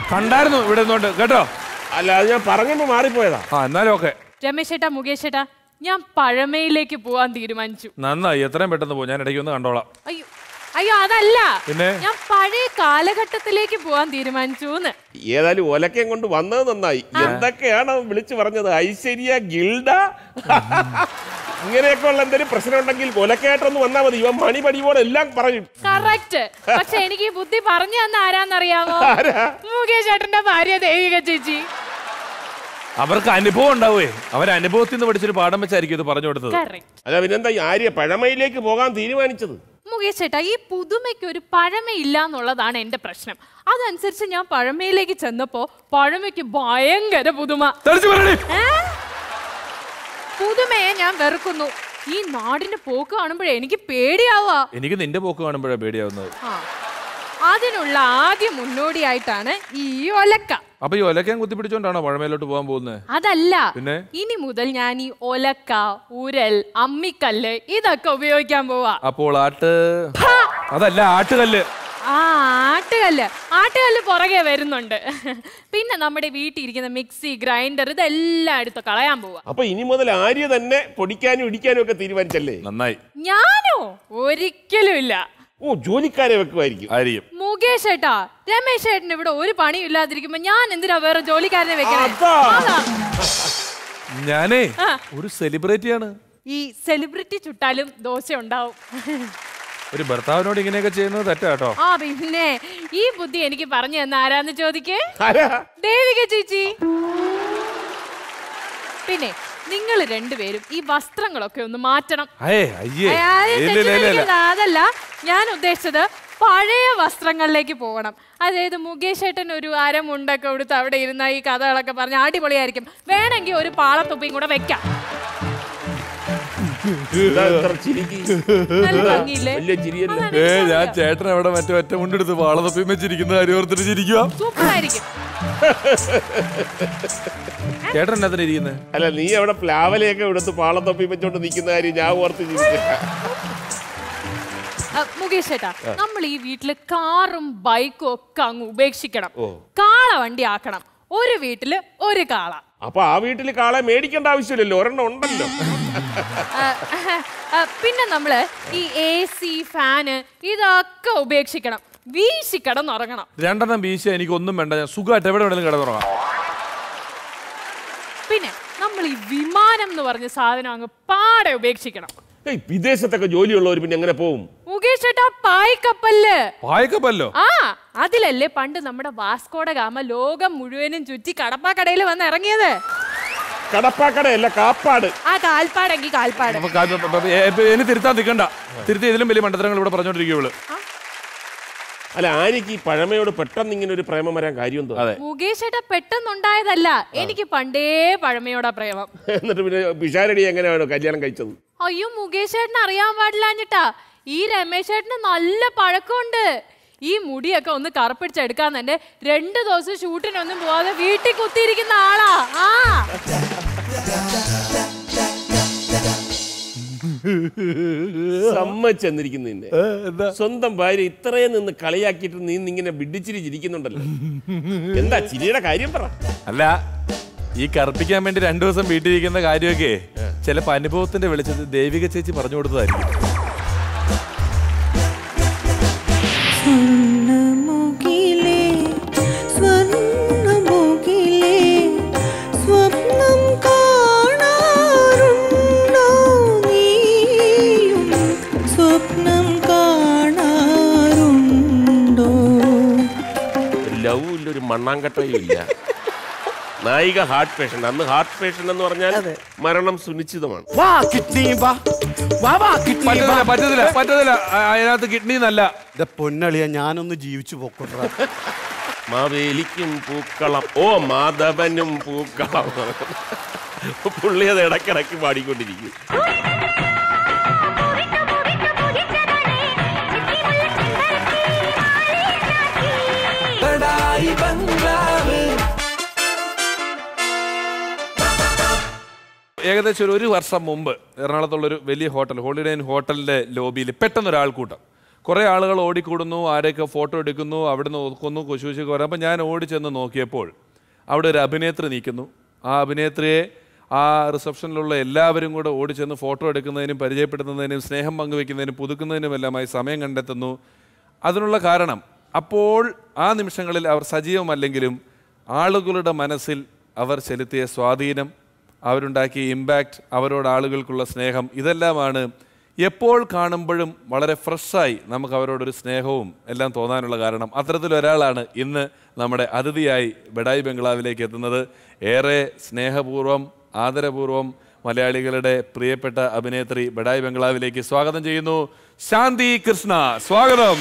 കണ്ടായിരുന്നു ഇവിടെ നിന്നോണ്ട് കേട്ടോ അല്ല അത് ഞാൻ പറഞ്ഞപ്പോ മാറിപ്പോയതാ ആ എന്നാലും ഓക്കെ രമേശ് ചേട്ടാ മുകേഷ് ചേട്ടാ ഞാൻ പഴമയിലേക്ക് പോവാൻ തീരുമാനിച്ചു നന്നായി എത്രയും പെട്ടെന്ന് പോകും ഞാൻ ഇടയ്ക്ക് ഒന്ന് കണ്ടോളാം അയ്യോ അയ്യോ അതല്ല പിന്നെ? ഞാൻ പഴയ കാലഘട്ടത്തിലേക്ക് പോവാൻ തീരുമാനിച്ചു എന്ന് ഏതായാലും ഒലക്കയും കൊണ്ട് വന്നത് നന്നായി എന്തൊക്കെയാണ് അവൻ വിളിച്ചു പറഞ്ഞത് ഐശ്വര്യ ഗിൽഡ ഇങ്ങനെയൊക്കെ ഉള്ള എന്തെങ്കിലും പ്രശ്നം ഉണ്ടെങ്കിൽ ഒലക്കയായിട്ടൊന്ന് വന്നാൽ മതി ഇവൻ മണി പടിയോടെ എല്ലാം പറയും കറക്റ്റ് പക്ഷെ എനിക്ക് ഈ ബുദ്ധി പറഞ്ഞു തന്ന ആരാന്നറിയാമോ ആരാ? മുകേഷ് ചേട്ടന്റെ ഭാര്യ ദേവിക ചേച്ചി അവർക്ക് അനുഭവം ഉണ്ടാവേ അവർ അനുഭവത്തിൽ നിന്ന് പഠിച്ചൊരു പാഠം വെച്ചായിരിക്കും ഇത് പറഞ്ഞു കൊടുത്തത് കറക്റ്റ് അല്ല പിന്നെന്താ ഈ ആര്യ പഴമയിലേക്ക് പോകാൻ തീരുമാനിച്ചത് മുകേഷ് ചേട്ടാ ഈ പുതുമയ്ക്ക് ഒരു പഴമയില്ല എന്നുള്ളതാണ് എന്റെ പ്രശ്നം അതനുസരിച്ച് ഞാൻ പഴമയിലേക്ക് ചെന്നപ്പോ പഴമയ്ക്ക് ഭയങ്കര പുതുമ തെളിച്ച് പറയണേ ഏ? പുതുമയെ ഞാൻ വെറുക്കുന്നു ഈ നാടിന്റെ പോക്ക് കാണുമ്പോഴേ എനിക്ക് പേടിയാവാ എനിക്ക് നിന്റെ പോക്ക് കാണുമ്പോഴാണ് പേടിയാവുന്നത് ആ. അതിനുള്ള ആദ്യ മുന്നോടിയായിട്ടാണ് ഈ ഒലക്ക അപ്പൊ ഈ ഒലക്കാൻ കുത്തിപ്പിടിച്ചോണ്ടാണോ പഴമയിലോട്ട് പോകാൻ പോകുന്നത് അതല്ല പിന്നെ? ഇനി മുതൽ ഞാൻ ഈ ഒലക്ക ഉരൽ അമ്മിക്കല്ല് ഇതൊക്കെ ഉപയോഗിക്കാൻ പോവാ അപ്പോൾ ആട്ട് അതല്ല ആട്ടുകല്ല് ആ ആട്ടുകല്ല് ആട്ടുകല്ല് പുറകെ വരുന്നുണ്ട് പിന്നെ നമ്മുടെ വീട്ടിൽ ഇരിക്കുന്ന മിക്സി ഗ്രൈൻഡർ ഇതെല്ലാം എടുത്ത് കളയാൻ പോവാ അപ്പൊ ഇനി മുതൽ ആര്യ തന്നെ പൊടിക്കാനും ഇടിക്കാനും ഒക്കെ തീരുമാനിച്ചല്ലേ നന്നായി ഞാനോ ഒരിക്കലും ഇല്ല ഓ ജോലിക്കാരെ വെക്കുമായിരിക്കും ആയിരിക്കും മുകേഷ് ഏട്ടാ രമേശ് ഏട്ടന് ഇവിടെ ഒരു പണിയും ഇല്ലാതിരിക്കുമ്പോ ഞാൻ എന്തിനാ വേറെ ജോലിക്കാരനെ വെക്കണേ അതാ. അതാ. ഞാനേ ഒരു സെലിബ്രിറ്റിയാണ് ഈ സെലിബ്രിറ്റി ചുട്ടാലും ദോശ ഉണ്ടാവും ഒരു ഭർത്താവിനോട് ഇങ്ങനെയൊക്കെ ചെയ്യുന്നത് തെറ്റാ കേട്ടോ ആ പിന്നെ ഈ ബുദ്ധി എനിക്ക് പറഞ്ഞു തന്ന ആരാന്ന് ചോദിക്കേ ആരാ ദേവിക ചേച്ചി പിന്നെ നിങ്ങൾ രണ്ടുപേരും ഈ വസ്ത്രങ്ങളൊക്കെ ഒന്ന് മാറ്റണം അയ്യേ അയ്യേ ഏ, ആരെയും ഇല്ല ഇല്ല ഇല്ല ഇല്ല തെറ്റിദ്ധരിക്കരുത്. അതല്ല ഞാൻ ഉദ്ദേശിച്ചത് പഴയ വസ്ത്രങ്ങളിലേക്ക് പോകണം അതായത് മുകേഷ് ഏട്ടൻ ഒരു അരമുണ്ടൊക്കെ കൊടുത്ത് അവിടെ ഇരുന്ന ഈ കഥകളൊക്കെ പറഞ്ഞ് അടിപൊളിയായിരിക്കും വേണമെങ്കിൽ ഒരു പാളത്തൊപ്പിയും കൂടെ വെക്കാം ഇതാ ഇത്ര ചിരിക്ക്. നല്ല ഭംഗിയില്ലേ വലിയ ചിരിയല്ല ഏ ഞാൻ ചേട്ടൻ അവിടെ മറ്റേ ഒറ്റ മുണ്ടെടുത്ത് വാളതൊപ്പിയും വെച്ചിരിക്കുന്ന കാര്യം ഓർത്തിട്ട് ചിരിക്കുക സൂപ്പർ ആയിരിക്കും ചേട്ടൻ എന്നാത്തിന് ഇരിക്കുന്നത് അല്ല നീ അവിടെ പ്ലാവലയൊക്കെ എടുത്ത് പാളത്തൊപ്പി വെച്ചോണ്ട് നിൽക്കുന്ന കാര്യം ഞാൻ ഓർത്ത് ചിരിക്കുക ആ, മുകേഷ് ഏട്ടാ നമ്മൾ ഈ വീട്ടില് കാറും ബൈക്കും ഒക്കെ അങ്ങ് ഉപേക്ഷിക്കണം കാള വണ്ടി ആക്കണം ഒരു വീട്ടില് ഒരു കാള അപ്പൊ ആ വീട്ടിൽ കാളെ മേടിക്കേണ്ട ആവശ്യമില്ലല്ലോ ഒരെണ്ണം ഉണ്ടല്ലോ ആ, ആ, പിന്നെ നമ്മള് ഈ എ സി ഫാന് ഇതൊക്കെ ഉപേക്ഷിക്കണം വീശി കിടന്നുറങ്ങണം രണ്ടെണ്ണം വീശ എനിക്ക് ഒന്നും വേണ്ട ഞാൻ സുഖമായിട്ട് എവിടെ വേണമെങ്കിലും കിടന്നുറങ്ങാം പിന്നെ നമ്മൾ ഈ വിമാനം എന്ന് പറഞ്ഞ സാധനം അങ്ങ് പാടെ ഉപേക്ഷിക്കണം ഏയ് വിദേശത്തൊക്കെ ജോലിയുള്ളവർ പിന്നെ എങ്ങനെ പോവും മുകേഷ് ഏട്ടാ പായ്ക്കപ്പല്ല് പായക്കപ്പല്ലോ ആ അതിലല്ലേ പണ്ട് നമ്മുടെ വാസ്കോഡ ഗാമ ലോകം മുഴുവനും ചുറ്റി കടപ്പാക്കടയിൽ വന്ന് ഇറങ്ങിയത് കടപ്പാക്കടയല്ല കാപ്പാട് ആ കാൽപ്പാടെങ്കി കാൽപ്പാട് അപ്പൊ കാ- പ- പ- ഏ, ഇപ്പൊ ഇനി തിരുത്താൻ നിൽക്കണ്ട തിരുത്തി ഇതിലും വലിയ മണ്ടത്തരങ്ങൾ ഇവിടെ പറഞ്ഞോണ്ടിരിക്കുള്ളൂ അല്ല ആര്യക്ക് ഈ പഴമയോട് പെട്ടെന്ന് ഇങ്ങനെ ഒരു പ്രേമം വരാൻ കാര്യം എന്തോ അതെ മുകേഷ് ഏട്ടാ പെട്ടെന്നുണ്ടായതല്ല എനിക്ക് പണ്ടേ പഴമയോടാ പ്രേമം എന്നിട്ട് പിന്നെ പിഷാരടി എങ്ങനെയാണ് കല്യാണം കഴിച്ചത് അയ്യോ മുകേഷ് ചേട്ടന് അറിയാൻ പാടില്ലാഞ്ഞിട്ടാ ഈ രമേശ് ചേട്ടന് നല്ല പഴക്കമുണ്ട് ഈ മുടിയൊക്കെ ഒന്ന് കറുപ്പിടിച്ചെടുക്കാൻ തന്നെ രണ്ട് ദിവസം ഷൂട്ടിനൊന്നും പോവാതെ വീട്ടിൽ കുത്തിയിരിക്കുന്ന ആളാ ആ സമ്മതിച്ചെന്നിരിക്കുന്നു നിന്നെ സ്വന്തം ഭാര്യ ഇത്രയും നിന്ന് കളിയാക്കിയിട്ട് നീ ഇങ്ങനെ ബിഡിച്ചിരി ചിരിക്കുന്നുണ്ടല്ലോ എന്താ ചിരിയുടെ കാര്യം പറ അല്ല ഈ കറുപ്പിക്കാൻ വേണ്ടി രണ്ടു ദിവസം വീട്ടിലിരിക്കുന്ന കാര്യമൊക്കെ ചിലപ്പോ അനുഭവത്തിന്റെ വെളിച്ചത്തിൽ ദേവിക ചേച്ചി പറഞ്ഞു കൊടുത്തതായിരിക്കും സ്വർണ്ണമുകിലേ സ്വർണ്ണമുകിലേ സ്വപ്നം കാണാറുണ്ടോ നീയും സ്വപ്നം കാണാറുണ്ടോ ലവ് ഇല്ല ഒരു മണ്ണാങ്കട്ടയും ഇല്ല നായിക ഹാർട്ട് പേഷ്യന്റ് അന്ന് ഹാർട്ട് പേഷ്യന്റ് എന്ന് പറഞ്ഞാൽ മരണം സുനിശ്ചിതമാണ് വാ കിഡ്നി വാ വാ വാ കിഡ്നി പറ്റത്തില്ല പറ്റത്തില്ല പറ്റത്തില്ല ആ, അതിനകത്ത് കിഡ്നി എന്നല്ല എന്റെ പൊന്നളിയ ഞാനൊന്ന് ജീവിച്ചു പോക്കോട്ടെ മാവേലിക്കും പൂക്കളം ഓ മാധവനും പൂക്കളം പുള്ളി അത് ഇടയ്ക്കിടയ്ക്ക് പാടിക്കൊണ്ടിരിക്കും ഏകദേശം ഒരു ഒരു വർഷം മുമ്പ് എറണാകുളത്തുള്ള ഒരു വലിയ ഹോട്ടൽ ഹോളിഡേ ഇൻ ഹോട്ടലിന്റെ ലോബിയിൽ പെട്ടെന്ന് ഒരാൾക്കൂട്ടം കുറേ ആളുകൾ ഓടിക്കൂടുന്നു ആരെയൊക്കെ ഫോട്ടോ എടുക്കുന്നു അവിടുന്ന് ഒക്കുന്നു കുശുശിക്ക് വരാം അപ്പം ഞാൻ ഓടിച്ചെന്ന് നോക്കിയപ്പോൾ അവിടെ ഒരു അഭിനേത്രി നിൽക്കുന്നു ആ അഭിനേത്രിയെ ആ റിസപ്ഷനിലുള്ള എല്ലാവരും കൂടെ ഓടിച്ചെന്ന് ഫോട്ടോ എടുക്കുന്നതിനും പരിചയപ്പെടുത്തുന്നതിനും സ്നേഹം പങ്കുവെക്കുന്നതിനും പുതുക്കുന്നതിനുമെല്ലാമായി സമയം കണ്ടെത്തുന്നു അതിനുള്ള കാരണം അപ്പോൾ ആ നിമിഷങ്ങളിൽ അവർ സജീവമല്ലെങ്കിലും ആളുകളുടെ മനസ്സിൽ അവർ ചെലുത്തിയ സ്വാധീനം അവരുണ്ടാക്കിയ ഇമ്പാക്റ്റ് അവരോട് ആളുകൾക്കുള്ള സ്നേഹം ഇതെല്ലാമാണ് എപ്പോൾ കാണുമ്പോഴും വളരെ ഫ്രഷായി നമുക്ക് അവരോടൊരു സ്നേഹവും എല്ലാം തോന്നാനുള്ള കാരണം അത്തരത്തിലൊരാളാണ് ഇന്ന് നമ്മുടെ അതിഥിയായി ബഡായി ബംഗ്ലാവിലേക്ക് എത്തുന്നത് ഏറെ സ്നേഹപൂർവ്വം ആദരപൂർവ്വം മലയാളികളുടെ പ്രിയപ്പെട്ട അഭിനേത്രി ബഡായി ബംഗ്ലാവിലേക്ക് സ്വാഗതം ചെയ്യുന്നു ശാന്തി കൃഷ്ണ സ്വാഗതം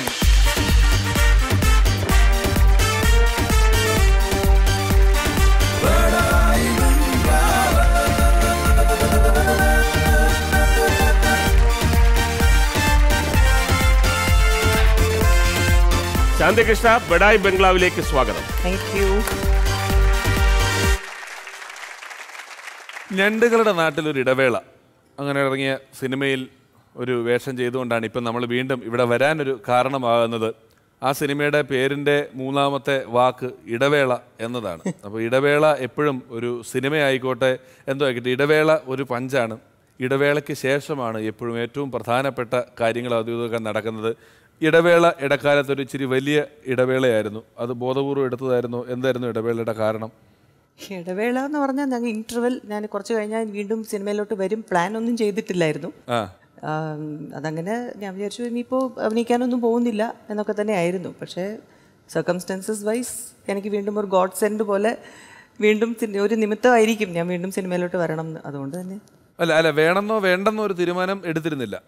ശാന്തികൃഷ്ണ ബഡായി ബംഗ്ലാവിലേക്ക് സ്വാഗതം താങ്ക് യു ഞണ്ടുകളുടെ നാട്ടിലൊരു ഇടവേള അങ്ങനെ ഇറങ്ങിയ സിനിമയിൽ ഒരു വേഷം ചെയ്തുകൊണ്ടാണ് ഇപ്പം നമ്മൾ വീണ്ടും ഇവിടെ വരാനൊരു കാരണമാകുന്നത് ആ സിനിമയുടെ പേരിൻ്റെ മൂന്നാമത്തെ വാക്ക് ഇടവേള എന്നതാണ് അപ്പോൾ ഇടവേള എപ്പോഴും ഒരു സിനിമയായിക്കോട്ടെ എന്തോ ആയിക്കോട്ടെ ഇടവേള ഒരു പഞ്ചാണ് ഇടവേളയ്ക്ക് ശേഷമാണ് എപ്പോഴും ഏറ്റവും പ്രധാനപ്പെട്ട കാര്യങ്ങൾ അതും നടക്കുന്നത് ഇടവേള ഇടക്കാലത്ത് ഒരു ഇച്ചിരി വലിയ ഇടവേളയായിരുന്നു അത് ബോധപൂർവ്വം എടുത്തതായിരുന്നു എന്തായിരുന്നു ഇടവേളയുടെ കാരണം ഇടവേള എന്ന് പറഞ്ഞാൽ ഞങ്ങൾ ഇന്റർവെൽ ഞാൻ കുറച്ച് കഴിഞ്ഞാൽ വീണ്ടും സിനിമയിലോട്ട് വരും പ്ലാൻ ഒന്നും ചെയ്തിട്ടില്ലായിരുന്നു ആ ആം, അതങ്ങനെ ഞാൻ വിചാരിച്ചു ഇനിയിപ്പോൾ അഭിനയിക്കാനൊന്നും പോകുന്നില്ല എന്നൊക്കെ തന്നെ ആയിരുന്നു പക്ഷേ സർക്കംസ്റ്റൻസസ് വൈസ് എനിക്ക് വീണ്ടും ഒരു ഗോഡ് സെൻഡ് പോലെ വീണ്ടും സിനി- ഒരു നിമിത്തമായിരിക്കും ഞാൻ വീണ്ടും സിനിമയിലോട്ട് വരണം എന്ന് അതുകൊണ്ട് തന്നെ അല്ല അല്ല വേണമെന്നോ വേണ്ടെന്നോ ഒരു തീരുമാനം എടുത്തിരുന്നില്ല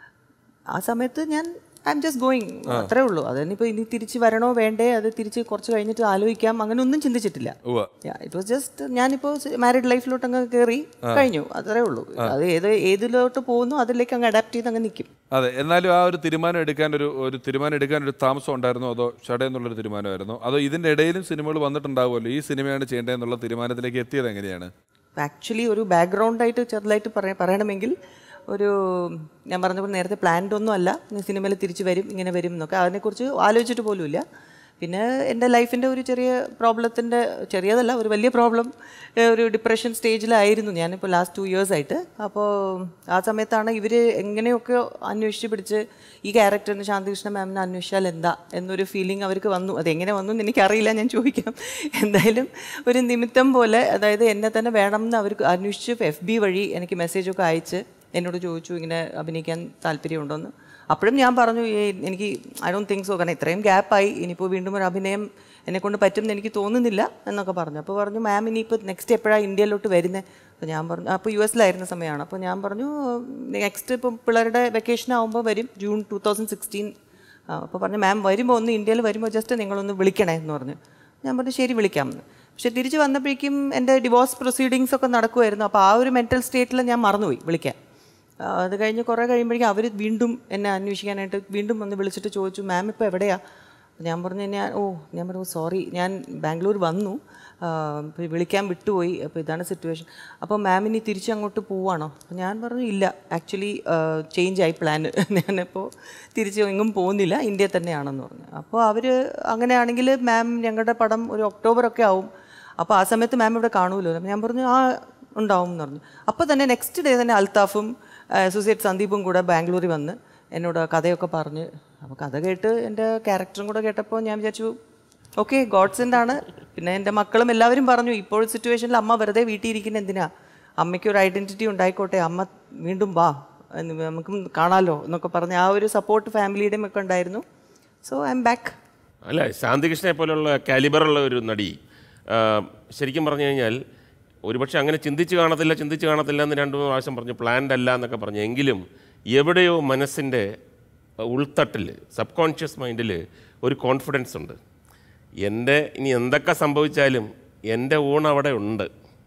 ആ സമയത്ത് ഞാൻ ഐ എം ജസ്റ്റ് ഗോയിങ് അത്രേ ഉള്ളൂ അതിനിപ്പോൾ ഇനി തിരിച്ച് വരണോ വേണ്ടേ അത് തിരിച്ച് കുറച്ച് കഴിഞ്ഞിട്ട് ആലോചിക്കാം അങ്ങനെ ഒന്നും ചിന്തിച്ചിട്ടില്ല ഉവ്വ ഇറ്റ് വാസ് ജസ്റ്റ് ഞാനിപ്പോൾ മാരീഡ് ലൈഫിലോട്ട് അങ്ങ് കയറി കഴിഞ്ഞു അത്രേ ഉള്ളൂ അത് ഏത് ഏതിലോട്ട് പോകുന്നു അതിലേക്ക് അങ്ങ് അഡാപ്റ്റ് ചെയ്ത് അങ്ങ് നിൽക്കും അതെ എന്നാലും ആ ഒരു തീരുമാനം എടുക്കാൻ ഒരു ഒരു തീരുമാനം എടുക്കാൻ ഒരു താമസം ഉണ്ടായിരുന്നോ അതോ ഷടയെന്നുള്ളൊരു തീരുമാനമായിരുന്നോ അതോ ഇതിന്റെ ഇടയിലും സിനിമകൾ വന്നിട്ടുണ്ടാവുമല്ലോ ഈ സിനിമയാണ് ചെയ്യേണ്ടതെന്നുള്ള തീരുമാനത്തിലേക്ക് എത്തിയത് എങ്ങനെയാണ് ആക്ച്വലി ഒരു ബാക്ക്ഗ്രൗണ്ടായിട്ട് ചെറുതായിട്ട് പറയ പറയണമെങ്കിൽ ഒരു ഞാൻ പറഞ്ഞപ്പോൾ നേരത്തെ പ്ലാൻഡ് ഒന്നും അല്ല ഞാൻ സിനിമയിൽ തിരിച്ചു വരും ഇങ്ങനെ വരും എന്നൊക്കെ അതിനെക്കുറിച്ച് ആലോചിച്ചിട്ട് പോലുമില്ല പിന്നെ എൻ്റെ ലൈഫിൻ്റെ ഒരു ചെറിയ പ്രോബ്ലത്തിൻ്റെ ചെറിയതല്ല ഒരു വലിയ പ്രോബ്ലം ഒരു ഡിപ്രഷൻ സ്റ്റേജിലായിരുന്നു ഞാനിപ്പോൾ ലാസ്റ്റ് ടു ഇയേഴ്സ് ആയിട്ട് അപ്പോൾ ആ സമയത്താണ് ഇവർ എങ്ങനെയൊക്കെ അന്വേഷിച്ച് പിടിച്ച് ഈ ക്യാരക്ടറിന് ശാന്തികൃഷ്ണ മാമിനെ അന്വേഷിച്ചാൽ എന്താ എന്നൊരു ഫീലിംഗ് അവർക്ക് വന്നു അതെങ്ങനെ വന്നു എന്ന് എനിക്കറിയില്ല ഞാൻ ചോദിക്കാം എന്തായാലും ഒരു നിമിത്തം പോലെ അതായത് എന്നെ തന്നെ വേണം എന്ന് അവർക്ക് അന്വേഷിച്ച് എഫ് ബി വഴി എനിക്ക് മെസ്സേജൊക്കെ അയച്ച് എന്നോട് ചോദിച്ചു ഇങ്ങനെ അഭിനയിക്കാൻ താല്പര്യമുണ്ടോയെന്ന് അപ്പോഴും ഞാൻ പറഞ്ഞു "ഏയ് എനിക്ക് ഐ ഡോണ്ട് തിങ്ക് സോ കാരണം ഇത്രയും ഗ്യാപ്പായി ഇനിയിപ്പോൾ വീണ്ടും ഒരു അഭിനയം എന്നെക്കൊണ്ട് പറ്റും എന്ന് എനിക്ക് തോന്നുന്നില്ല എന്നൊക്കെ പറഞ്ഞു അപ്പോൾ പറഞ്ഞു മാം ഇനിയിപ്പോൾ നെക്സ്റ്റ് എപ്പോഴാണ് ഇന്ത്യയിലോട്ട് വരുന്നത് അപ്പോൾ ഞാൻ പറഞ്ഞു അപ്പോൾ യു എസിലായിരുന്ന സമയമാണ് അപ്പോൾ ഞാൻ പറഞ്ഞു നെക്സ്റ്റ് ഇപ്പം പിള്ളേരുടെ വെക്കേഷൻ ആകുമ്പോൾ വരും ജൂൺ ടൂ തൗസൻഡ് സിക്സ്റ്റീൻ അപ്പോൾ പറഞ്ഞു മാം വരുമ്പോൾ ഒന്ന് ഇന്ത്യയിൽ വരുമ്പോൾ ജസ്റ്റ് നിങ്ങളൊന്ന് വിളിക്കണേ എന്ന് പറഞ്ഞു ഞാൻ പറഞ്ഞു ശരി വിളിക്കാമെന്ന് പക്ഷെ തിരിച്ച് വന്നപ്പോഴേക്കും എൻ്റെ ഡിവോഴ്സ് പ്രൊസീഡിങ്സ് ഒക്കെ നടക്കുമായിരുന്നു അപ്പോൾ ആ ഒരു മെൻറ്റൽ സ്റ്റേറ്റിൽ ഞാൻ മറന്നുപോയി വിളിക്കാൻ ആ, അത് കഴിഞ്ഞ് കുറേ കഴിയുമ്പോഴേക്കും അവർ വീണ്ടും എന്നെ അന്വേഷിക്കാനായിട്ട് വീണ്ടും വന്ന് വിളിച്ചിട്ട് ചോദിച്ചു മാം ഇപ്പോൾ എവിടെയാ ഞാൻ പറഞ്ഞു ഞാൻ ഓ ഞാൻ പറഞ്ഞു സോറി ഞാൻ ബാംഗ്ലൂർ വന്നു ആ, ഇപ്പൊ വിളിക്കാൻ വിട്ടുപോയി അപ്പോൾ ഇതാണ് സിറ്റുവേഷൻ അപ്പോൾ മാം ഇനി തിരിച്ച് അങ്ങോട്ട് പോവാണോ അപ്പോൾ ഞാൻ പറഞ്ഞു ഇല്ല ആക്ച്വലി ചേഞ്ച് ആയി പ്ലാൻ ഞാനിപ്പോൾ തിരിച്ച് എങ്ങും പോകുന്നില്ല ഇന്ത്യ തന്നെയാണെന്ന് പറഞ്ഞു അപ്പോൾ അവർ അങ്ങനെയാണെങ്കിൽ മാം ഞങ്ങളുടെ പടം ഒരു ഒക്ടോബറൊക്കെ ആവും അപ്പോൾ ആ സമയത്ത് മാം ഇവിടെ കാണുമല്ലോ അപ്പോൾ ഞാൻ പറഞ്ഞു ആ ഉണ്ടാവും എന്ന് പറഞ്ഞു അപ്പോൾ തന്നെ നെക്സ്റ്റ് ഡേ തന്നെ അൽത്താഫും അസോസിയേറ്റ് സന്ദീപും കൂടെ ബാംഗ്ലൂരിൽ വന്ന് എന്നോട് കഥയൊക്കെ പറഞ്ഞ് അപ്പോൾ കഥ കേട്ട് എൻ്റെ ക്യാരക്ടറും കൂടെ കേട്ടപ്പോൾ ഞാൻ വിചാരിച്ചു ഓക്കെ ഗോഡ്സിൻ്റെ ആണ് പിന്നെ എൻ്റെ മക്കളും എല്ലാവരും പറഞ്ഞു ഇപ്പോൾ സിറ്റുവേഷനിൽ അമ്മ വെറുതെ വീട്ടിൽ ഇരിക്കുന്ന എന്തിനാ അമ്മയ്ക്ക് ഒരു ഐഡൻറ്റിറ്റി ഉണ്ടായിക്കോട്ടെ അമ്മ വീണ്ടും വാ എന്ന് നമുക്കും കാണാമല്ലോ എന്നൊക്കെ പറഞ്ഞ് ആ ഒരു സപ്പോർട്ട് ഫാമിലിയുടെയും ഒക്കെ ഉണ്ടായിരുന്നു സോ ഐ എം ബാക്ക് അല്ല ശാന്തികൃഷ്ണനെ പോലുള്ള കാലിബറുള്ള ഒരു നടി ആ, ശരിക്കും പറഞ്ഞു കഴിഞ്ഞാൽ ഒരുപക്ഷെ അങ്ങനെ ചിന്തിച്ച് കാണത്തില്ല ചിന്തിച്ച് കാണത്തില്ല എന്ന് രണ്ട് മൂന്ന് പ്രാവശ്യം പറഞ്ഞു പ്ലാൻഡ് അല്ല എന്നൊക്കെ പറഞ്ഞു എങ്കിലും എവിടെയോ മനസ്സിൻ്റെ ഉൾത്തട്ടിൽ സബ് കോൺഷ്യസ് മൈൻഡിൽ ഒരു കോൺഫിഡൻസ് ഉണ്ട് എൻ്റെ ഇനി എന്തൊക്കെ സംഭവിച്ചാലും എൻ്റെ ഊണ് അവിടെ ഉണ്ട്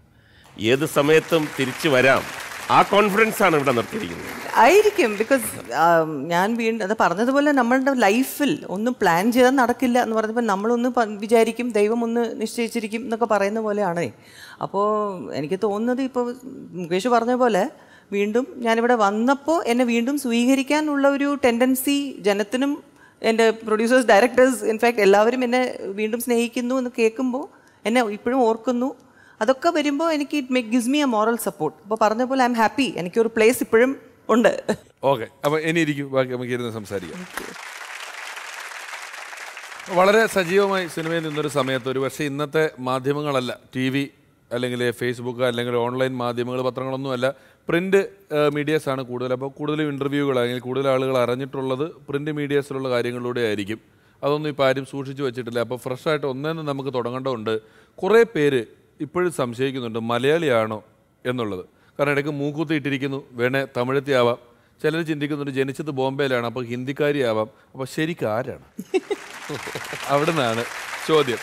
ഏത് സമയത്തും തിരിച്ചു വരാം ആ കോൺഫിഡൻസ് ആണ് ഇവിടെ നിർത്തിയിരിക്കുന്നത് ആയിരിക്കും ബിക്കോസ് ഞാൻ വീണ്ടും അത് പറഞ്ഞതുപോലെ നമ്മളുടെ ലൈഫിൽ ഒന്നും പ്ലാൻ ചെയ്താൽ നടക്കില്ല എന്ന് പറഞ്ഞപ്പോൾ നമ്മളൊന്ന് പ- വിചാരിക്കും ദൈവം ഒന്ന് നിശ്ചയിച്ചിരിക്കും എന്നൊക്കെ പറയുന്ന പോലെയാണ് അപ്പോൾ എനിക്ക് തോന്നുന്നത് ഇപ്പോൾ മുകേഷ് പറഞ്ഞ പോലെ വീണ്ടും ഞാനിവിടെ വന്നപ്പോൾ എന്നെ വീണ്ടും സ്വീകരിക്കാനുള്ള ഒരു ടെൻഡൻസി ജനത്തിനും എൻ്റെ പ്രൊഡ്യൂസേഴ്സ് ഡയറക്ടേഴ്സ് ഇൻഫാക്ട് എല്ലാവരും എന്നെ വീണ്ടും സ്നേഹിക്കുന്നു എന്ന് കേൾക്കുമ്പോൾ എന്നെ ഇപ്പോഴും ഓർക്കുന്നു അതൊക്കെ വരുമ്പോൾ എനിക്ക് it make gives me a moral support അപ്പോൾ പറഞ്ഞ പോലെ ഐ എം ഹാപ്പി എനിക്കൊരു പ്ലേസ് ഇപ്പോഴും ഉണ്ട് ഓക്കെ അപ്പൊ ഇനി ഇരിക്കും ബാക്കി നമുക്ക് ഇരുന്ന് സംസാരിക്കാം വളരെ സജീവമായി സിനിമയിൽ നിന്നൊരു സമയത്ത് ഒരു പക്ഷേ ഇന്നത്തെ മാധ്യമങ്ങളല്ല ടി വി അല്ലെങ്കിൽ ഫേസ്ബുക്ക് അല്ലെങ്കിൽ ഓൺലൈൻ മാധ്യമങ്ങൾ പത്രങ്ങളൊന്നുമല്ല പ്രിന്റ് മീഡിയസ് ആണ് കൂടുതൽ അപ്പോൾ കൂടുതലും ഇൻ്റർവ്യൂകൾ അല്ലെങ്കിൽ കൂടുതൽ ആളുകൾ അറിഞ്ഞിട്ടുള്ളത് പ്രിന്റ് മീഡിയസിലുള്ള കാര്യങ്ങളിലൂടെ ആയിരിക്കും അതൊന്നും ഇപ്പോൾ ആരും സൂക്ഷിച്ചു വെച്ചിട്ടില്ല അപ്പോൾ ഫ്രഷായിട്ട് ഒന്നേന്ന് നമുക്ക് തുടങ്ങേണ്ടതുണ്ട് കുറേ പേര് ഇപ്പോഴും സംശയിക്കുന്നുണ്ട് മലയാളിയാണോ എന്നുള്ളത് കാരണം ഇടയ്ക്ക് മൂക്കുത്തി ഇട്ടിരിക്കുന്നു വേണേ തമിഴത്തി ആവാം ചിലർ ചിന്തിക്കുന്നുണ്ട് ജനിച്ചത് ബോംബെയിലാണ് അപ്പോൾ ഹിന്ദിക്കാരിയാവാം അപ്പോൾ ശരിക്കും ആരാണ് അവിടെ നിന്നാണ് ചോദ്യം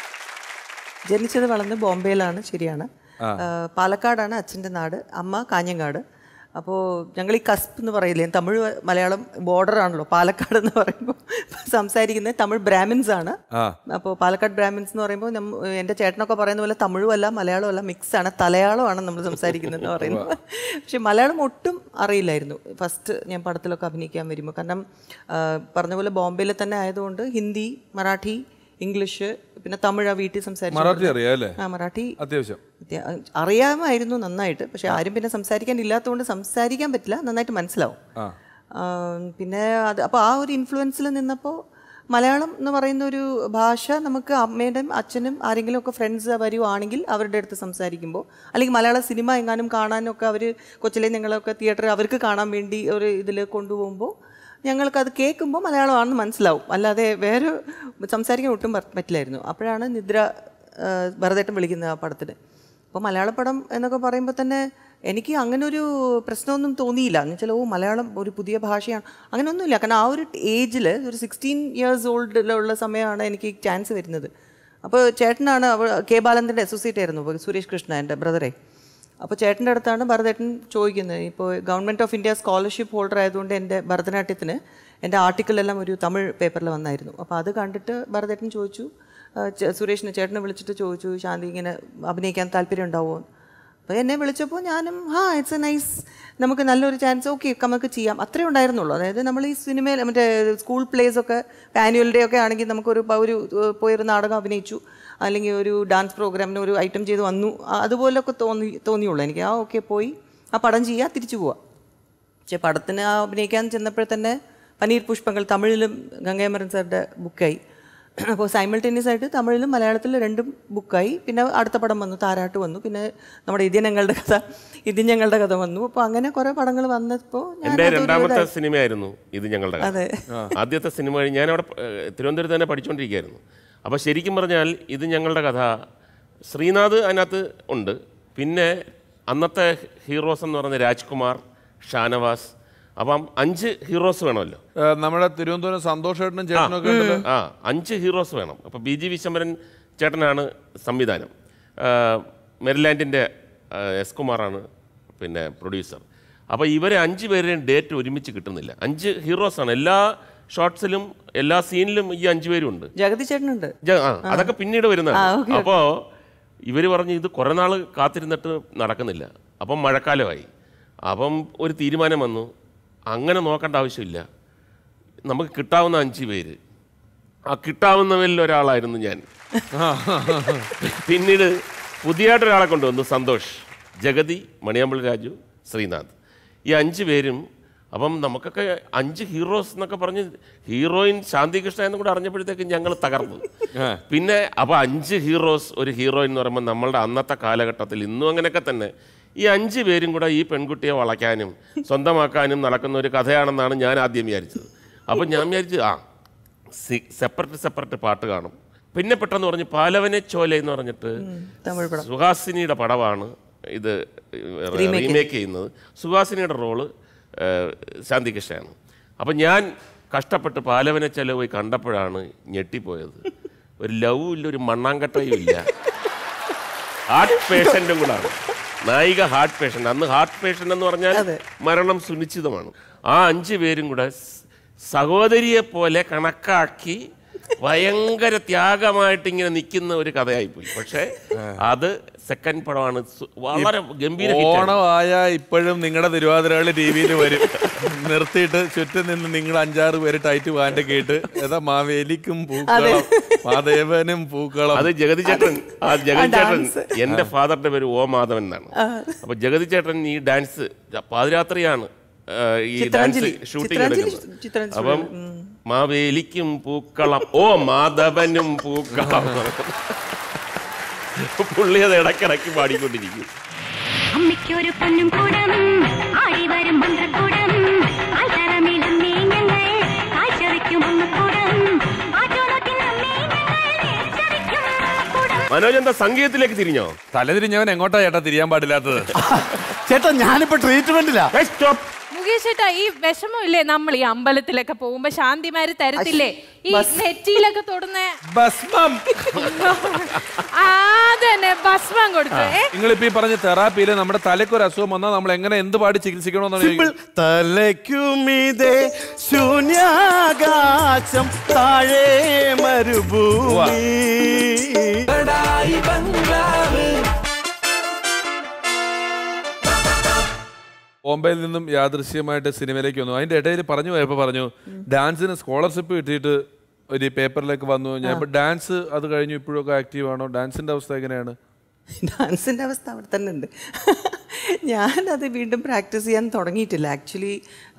ജനിച്ചത് വളർന്ന് ബോംബെയിലാണ് ശരിയാണ് ആ, പാലക്കാടാണ് അച്ഛൻ്റെ നാട് അമ്മ കാഞ്ഞങ്ങാട് അപ്പോൾ ഞങ്ങൾ ഈ കസ്പ് എന്ന് പറയില്ലേ തമിഴ് മലയാളം ബോർഡർ ആണല്ലോ പാലക്കാട് എന്ന് പറയുമ്പോൾ സംസാരിക്കുന്നത് തമിഴ് ബ്രാഹ്മിൻസ് ആണ് ആ. അപ്പോൾ പാലക്കാട് ബ്രാഹ്മിൻസ് എന്ന് പറയുമ്പോൾ നമ്മ എൻ്റെ ചേട്ടനൊക്കെ പറയുന്ന പോലെ തമിഴും അല്ല മലയാളവും അല്ല മിക്സ് ആണ് തലയാളമാണ് നമ്മൾ സംസാരിക്കുന്നത് എന്ന് പറയുന്നത് പക്ഷെ മലയാളം ഒട്ടും അറിയില്ലായിരുന്നു ഫസ്റ്റ് ഞാൻ പടത്തിലൊക്കെ അഭിനയിക്കാൻ വരുമ്പോൾ കാരണം ആ, പറഞ്ഞ പോലെ ബോംബെയിൽ തന്നെ ആയതുകൊണ്ട് ഹിന്ദി മറാഠി ഇംഗ്ലീഷ് പിന്നെ തമിഴ് ആ വീട്ടിൽ സംസാരിച്ചു മറാഠി അറിയാം അല്ലേ ആ മറാഠി അത്യാവശ്യം അത്യ- അറിയാമായിരുന്നു നന്നായിട്ട് പക്ഷെ ആരും പിന്നെ സംസാരിക്കാൻ ഇല്ലാത്തതുകൊണ്ട് സംസാരിക്കാൻ പറ്റില്ല നന്നായിട്ട് മനസ്സിലാവും ആ, പിന്നെ അത് അപ്പോൾ ആ ഒരു ഇൻഫ്ലുവൻസിൽ നിന്നപ്പോൾ മലയാളം എന്ന് പറയുന്ന ഒരു ഭാഷ നമുക്ക് അമ്മയുടെയും അച്ഛനും ആരെങ്കിലും ഒക്കെ ഫ്രണ്ട്സ് വരുവാണെങ്കിൽ അവരുടെ അടുത്ത് സംസാരിക്കുമ്പോൾ അല്ലെങ്കിൽ മലയാള സിനിമ എങ്ങാനും കാണാനൊക്കെ അവർ കൊച്ചിലെ ഞങ്ങളൊക്കെ തിയേറ്ററിൽ അവർക്ക് കാണാൻ വേണ്ടി ഒരു ഇതിൽ കൊണ്ടുപോകുമ്പോൾ ഞങ്ങൾക്കത് കേൾക്കുമ്പോൾ മലയാളമാണെന്ന് മനസ്സിലാവും അല്ലാതെ വേറെ സംസാരിക്കാൻ ഒട്ടും പ- പറ്റില്ലായിരുന്നു അപ്പോഴാണ് നിദ്ര ആ, ഭരതേട്ടൻ വിളിക്കുന്നത് ആ പടത്തിന് അപ്പോൾ മലയാള പടം എന്നൊക്കെ പറയുമ്പോൾ തന്നെ എനിക്ക് അങ്ങനെ ഒരു പ്രശ്നമൊന്നും തോന്നിയില്ല എന്ന് വെച്ചാൽ ഓ മലയാളം ഒരു പുതിയ ഭാഷയാണ് അങ്ങനെയൊന്നുമില്ല കാരണം ആ ഒരു ഏജിൽ ഒരു സിക്സ്റ്റീൻ ഇയേഴ്സ് ഓൾഡിലുള്ള സമയമാണ് എനിക്ക് ചാൻസ് വരുന്നത് അപ്പോൾ ചേട്ടനാണ് അവ കെ ബാലന്തിൻ്റെ അസോസിയേറ്റ് ആയിരുന്നു അപ്പോൾ സുരേഷ് കൃഷ്ണ എൻ്റെ ബ്രദറെ അപ്പോൾ ചേട്ടൻ്റെ അടുത്താണ് ഭരതേട്ടൻ ചോദിക്കുന്നത് ഇപ്പോൾ government of India scholarship holder ആയതുകൊണ്ട് എൻ്റെ ഭരതനാട്യത്തിന് എൻ്റെ ആർട്ടിക്കിളെല്ലാം ഒരു തമിഴ് പേപ്പറിൽ വന്നായിരുന്നു അപ്പോൾ അത് കണ്ടിട്ട് ഭരതേട്ടൻ ചോദിച്ചു ആ, ചെ- സുരേഷിനെ ചേട്ടനെ വിളിച്ചിട്ട് ചോദിച്ചു ശാന്തി ഇങ്ങനെ അഭിനയിക്കാൻ താല്പര്യം ഉണ്ടാവുമോ അപ്പോൾ എന്നെ വിളിച്ചപ്പോൾ ഞാനും ഹാ ഇറ്റ്സ് എ നൈസ് നമുക്ക് നല്ലൊരു ചാൻസ് ഓക്കെ നമുക്ക് ചെയ്യാം അത്രേ ഉണ്ടായിരുന്നുള്ളൂ അതായത് നമ്മൾ ഈ സിനിമയിൽ മറ്റേ സ്കൂൾ പ്ലേസ് ഒക്കെ ആനുവൽ ഡേ ഒക്കെ ആണെങ്കിൽ നമുക്കൊരു പ- ഒരു ഏഹ്, പോയൊരു നാടകം അഭിനയിച്ചു അല്ലെങ്കിൽ ഒരു ഡാൻസ് പ്രോഗ്രാമിന് ഒരു ഐറ്റം ചെയ്ത് വന്നു ആ, അതുപോലൊക്കെ തോന്നി തോന്നിയുള്ളൂ എനിക്ക് ആ ഓക്കെ പോയി ആ പടം ചെയ്യുക തിരിച്ചു പോവാം പക്ഷെ പടത്തിന് ആ അഭിനയിക്കാൻ ചെന്നപ്പോൾ തന്നെ പനീർ പുഷ്പങ്ങൾ തമിഴിലും ഗംഗാമരൻ സാറിൻ്റെ ബുക്കായി അപ്പോൾ സൈമിൾട്ടേനിയസ് ആയിട്ട് തമിഴിലും മലയാളത്തിലും രണ്ടും ബുക്കായി പിന്നെ അടുത്ത പടം വന്നു താരാട്ട് വന്നു പിന്നെ നമ്മുടെ ഇതിനങ്ങളുടെ കഥ ഇതിഞ്ഞങ്ങളുടെ കഥ വന്നു അപ്പോൾ അങ്ങനെ കുറേ പടങ്ങൾ വന്നപ്പോൾ ഞാൻ എൻ്റെ അതൊരു രണ്ടാമത്തെ ഇതായി. സിനിമയായിരുന്നു ഇത് ഞങ്ങളുടെ കഥ. അതെ. ആദ്യത്തെ സിനിമ കഴിഞ്ഞ് ഞാനവിടെ ഏഹ്, തിരുവനന്തപുരത്ത് തന്നെ പഠിച്ചുകൊണ്ടിരിക്കുകയായിരുന്നു അപ്പോൾ ശരിക്കും പറഞ്ഞാൽ ഇത് ഞങ്ങളുടെ കഥ ശ്രീനാഥ് അതിനകത്ത് ഉണ്ട് പിന്നെ അന്നത്തെ ഹീറോസ് എന്ന് പറയുന്ന രാജ്കുമാർ ഷാനവാസ് അപ്പം അഞ്ച് ഹീറോസ് വേണമല്ലോ ആ, നമ്മുടെ തിരുവനന്തപുരം സന്തോഷേട്ടനും ചേട്ടനൊക്കെ ഉണ്ടല്ലോ ആ അഞ്ച് ഹീറോസ് വേണം അപ്പോൾ ബി ജി വിശ്വംഭരൻ ചേട്ടനാണ് സംവിധാനം ആ, മെരിലാൻഡിൻ്റെ ആ, എസ് കുമാറാണ് പിന്നെ പ്രൊഡ്യൂസർ അപ്പോൾ ഇവരെ അഞ്ച് പേരെയും ഡേറ്റ് ഒരുമിച്ച് കിട്ടുന്നില്ല അഞ്ച് ഹീറോസാണ് എല്ലാ ഷോർട്സിലും എല്ലാ സീനിലും ഈ അഞ്ച് പേരും ഉണ്ട് ജഗതി ചേട്ടനുണ്ട് ജ- ആ, അതൊക്കെ പിന്നീട് ആ, വരുന്നതാണ് ഓക്കേ, അപ്പോൾ ഇവർ പറഞ്ഞു ഇത് കുറേ നാൾ കാത്തിരുന്നിട്ട് നടക്കുന്നില്ല അപ്പം മഴക്കാലമായി അപ്പം ഒരു തീരുമാനം വന്നു അങ്ങനെ നോക്കേണ്ട ആവശ്യമില്ല നമുക്ക് കിട്ടാവുന്ന അഞ്ച് പേര് ആ കിട്ടാവുന്നവരിൽ ഒരാളായിരുന്നു ഞാൻ പിന്നീട് പുതിയതായിട്ടൊരാളെ കൊണ്ടുവന്നു സന്തോഷ് ജഗതി മണിയാമ്പള്ളി രാജു ശ്രീനാഥ് ഈ അഞ്ച് പേരും അപ്പം നമുക്കൊക്കെ അഞ്ച് ഹീറോസ് എന്നൊക്കെ പറഞ്ഞ് ഹീറോയിൻ ശാന്തികൃഷ്ണ എന്നും കൂടെ അറിഞ്ഞപ്പോഴത്തേക്ക് ഞങ്ങൾ തകർന്നു പിന്നെ അപ്പോൾ അഞ്ച് ഹീറോസ് ഒരു ഹീറോയിൻ എന്ന് പറയുമ്പോൾ നമ്മളുടെ അന്നത്തെ കാലഘട്ടത്തിൽ ഇന്നും അങ്ങനെയൊക്കെ തന്നെ ഈ അഞ്ച് പേരും കൂടെ ഈ പെൺകുട്ടിയെ വളയ്ക്കാനും സ്വന്തമാക്കാനും നടക്കുന്ന ഒരു കഥയാണെന്നാണ് ഞാൻ ആദ്യം വിചാരിച്ചത് അപ്പം ഞാൻ വിചാരിച്ചു ആ സെപ്പറേറ്റ് സെപ്പറേറ്റ് പാട്ട് കാണും പിന്നെ പെട്ടെന്ന് പറഞ്ഞ് പാലവനെ ചോല എന്ന് പറഞ്ഞിട്ട് തമിഴ് പടം. സുഹാസിനിയുടെ പടമാണ് ഇത് റീമേക്ക് ചെയ്യുന്നത് സുഹാസിനിയുടെ റോള് ശാന്തികൃഷ്ണയാണ് അപ്പം ഞാൻ കഷ്ടപ്പെട്ട് പാലവനെ ചെലവ് പോയി കണ്ടപ്പോഴാണ് ഞെട്ടിപ്പോയത് ഒരു ലവും ഇല്ല ഒരു മണ്ണാങ്കട്ടയും ഇല്ല ഹാർട്ട് പേഷ്യൻറ്റും കൂടാണ് നായിക ഹാർട്ട് പേഷ്യൻ്റ് അന്ന് ഹാർട്ട് പേഷ്യൻ്റ് എന്ന് പറഞ്ഞാൽ മരണം സുനിശ്ചിതമാണ് ആ അഞ്ച് പേരും കൂടെ സ് സഹോദരിയെ പോലെ കണക്കാക്കി ഭയങ്കര ത്യാഗമായിട്ട് ഇങ്ങനെ നിൽക്കുന്ന ഒരു കഥയായിപ്പോയി പക്ഷേ അത് സെക്കൻഡ് പടമാണ് സു- വളരെ ഗംഭീര hit ആണ്. ഓണമായ ഇപ്പോഴും നിങ്ങളുടെ തിരുവാതിരകളി ടി വിയിൽ വരും നിർത്തിയിട്ട് ചുറ്റും നിന്ന് നിങ്ങൾ അഞ്ചാറ് പേര് ടൈറ്റ് പാൻറ് കേട്ട് ഏതാ മാവേലിക്കും പൂക്കളം മാദേവനും പൂക്കളം അത് ജഗതി ചേട്ടൻ ആ ജഗതി ചേട്ടൻ dance. എന്റെ ഫാദറിന്റെ പേര് ഓ മാധവൻ എന്നാണ് അപ്പൊ ജഗതി ചേട്ടൻ ഈ ഡാൻസ് പാതിരാത്രിയാണ് ആ, ഈ ഡാൻസ് ചിത്രാഞ്ജലി. ഷൂട്ടിംഗ് ചിത്രാഞ്ജലി എടുക്കുന്നത് ചിത്രാഞ്ജലി. അപ്പം മാവേലിക്കും പൂക്കളം ഓ മാധവനും പൂക്കളം പുള്ളി അത് ഇടക്കിടക്ക് പാടിക്കൊണ്ടിരിക്കും അമ്മയ്ക്കൊരു പൊന്നും കൂടം ആടി വരും മന്ത്രക്കൂടം ആൽത്തറമിടുന്നേ ഞങ്ങൾ കാഴ്ചവെക്കും ഒന്ന് കൂടം ആറ്റോളത്തിനമ്മേ ഞങ്ങൾ നേർച്ചവെക്കും കൂടം മനോജ് എന്താ സംഗീതത്തിലേക്ക് തിരിഞ്ഞോ തലതിരിഞ്ഞവൻ എങ്ങോട്ടാ ചേട്ടാ തിരിയാൻ പാടില്ലാത്തത് ചേട്ടാ ഞാനിപ്പോ ട്രീറ്റ്മെന്റിലാ ഏയ്, stop. മുകേഷ് ചേട്ടാ ഈ വിഷമമില്ലേ നമ്മൾ ഈ അമ്പലത്തിലൊക്കെ പോകുമ്പോ ശാന്തിമാര് തരത്തില്ലേ ഈ ബസ്. നെറ്റിയിലൊക്കെ തൊടുന്ന ഭസ്മം ആ തന്നെ ഭസ്മം കൊടുത്തു ഏ നിങ്ങളിപ്പോ ഈ പറഞ്ഞ തെറാപ്പിയില് നമ്മുടെ തലയ്ക്ക് ഒരു അസുഖം വന്നാൽ നമ്മൾ എങ്ങനെ എന്ത് പാടി ചികിത്സിക്കണമെന്നാണ് സിമ്പിൾ ചോദിക്കുന്നത്. തലയ്ക്കുമിതേ ശൂന്യാകാശം താഴെ മരുഭൂമി ബോംബെയിൽ നിന്നും യാദൃശ്യമായിട്ട് സിനിമയിലേക്ക് വന്നു അതിന്റെ ഇടയിൽ പറഞ്ഞു പോയപ്പോ പറഞ്ഞു ഡാൻസിന് സ്കോളർഷിപ്പ് കിട്ടിയിട്ട് ഒരു പേപ്പറിലേക്ക് വന്നു ഞാൻ ഇപ്പൊ ഡാൻസ് അത് കഴിഞ്ഞു ഇപ്പോഴൊക്കെ ആക്റ്റീവ് ആണോ ഡാൻസിന്റെ അവസ്ഥ എങ്ങനെയാണ് ഡാൻസിൻ്റെ അവസ്ഥ അവിടെ തന്നെ ഉണ്ട് ഞാനത് വീണ്ടും പ്രാക്ടീസ് ചെയ്യാൻ തുടങ്ങിയിട്ടില്ല ആക്ച്വലി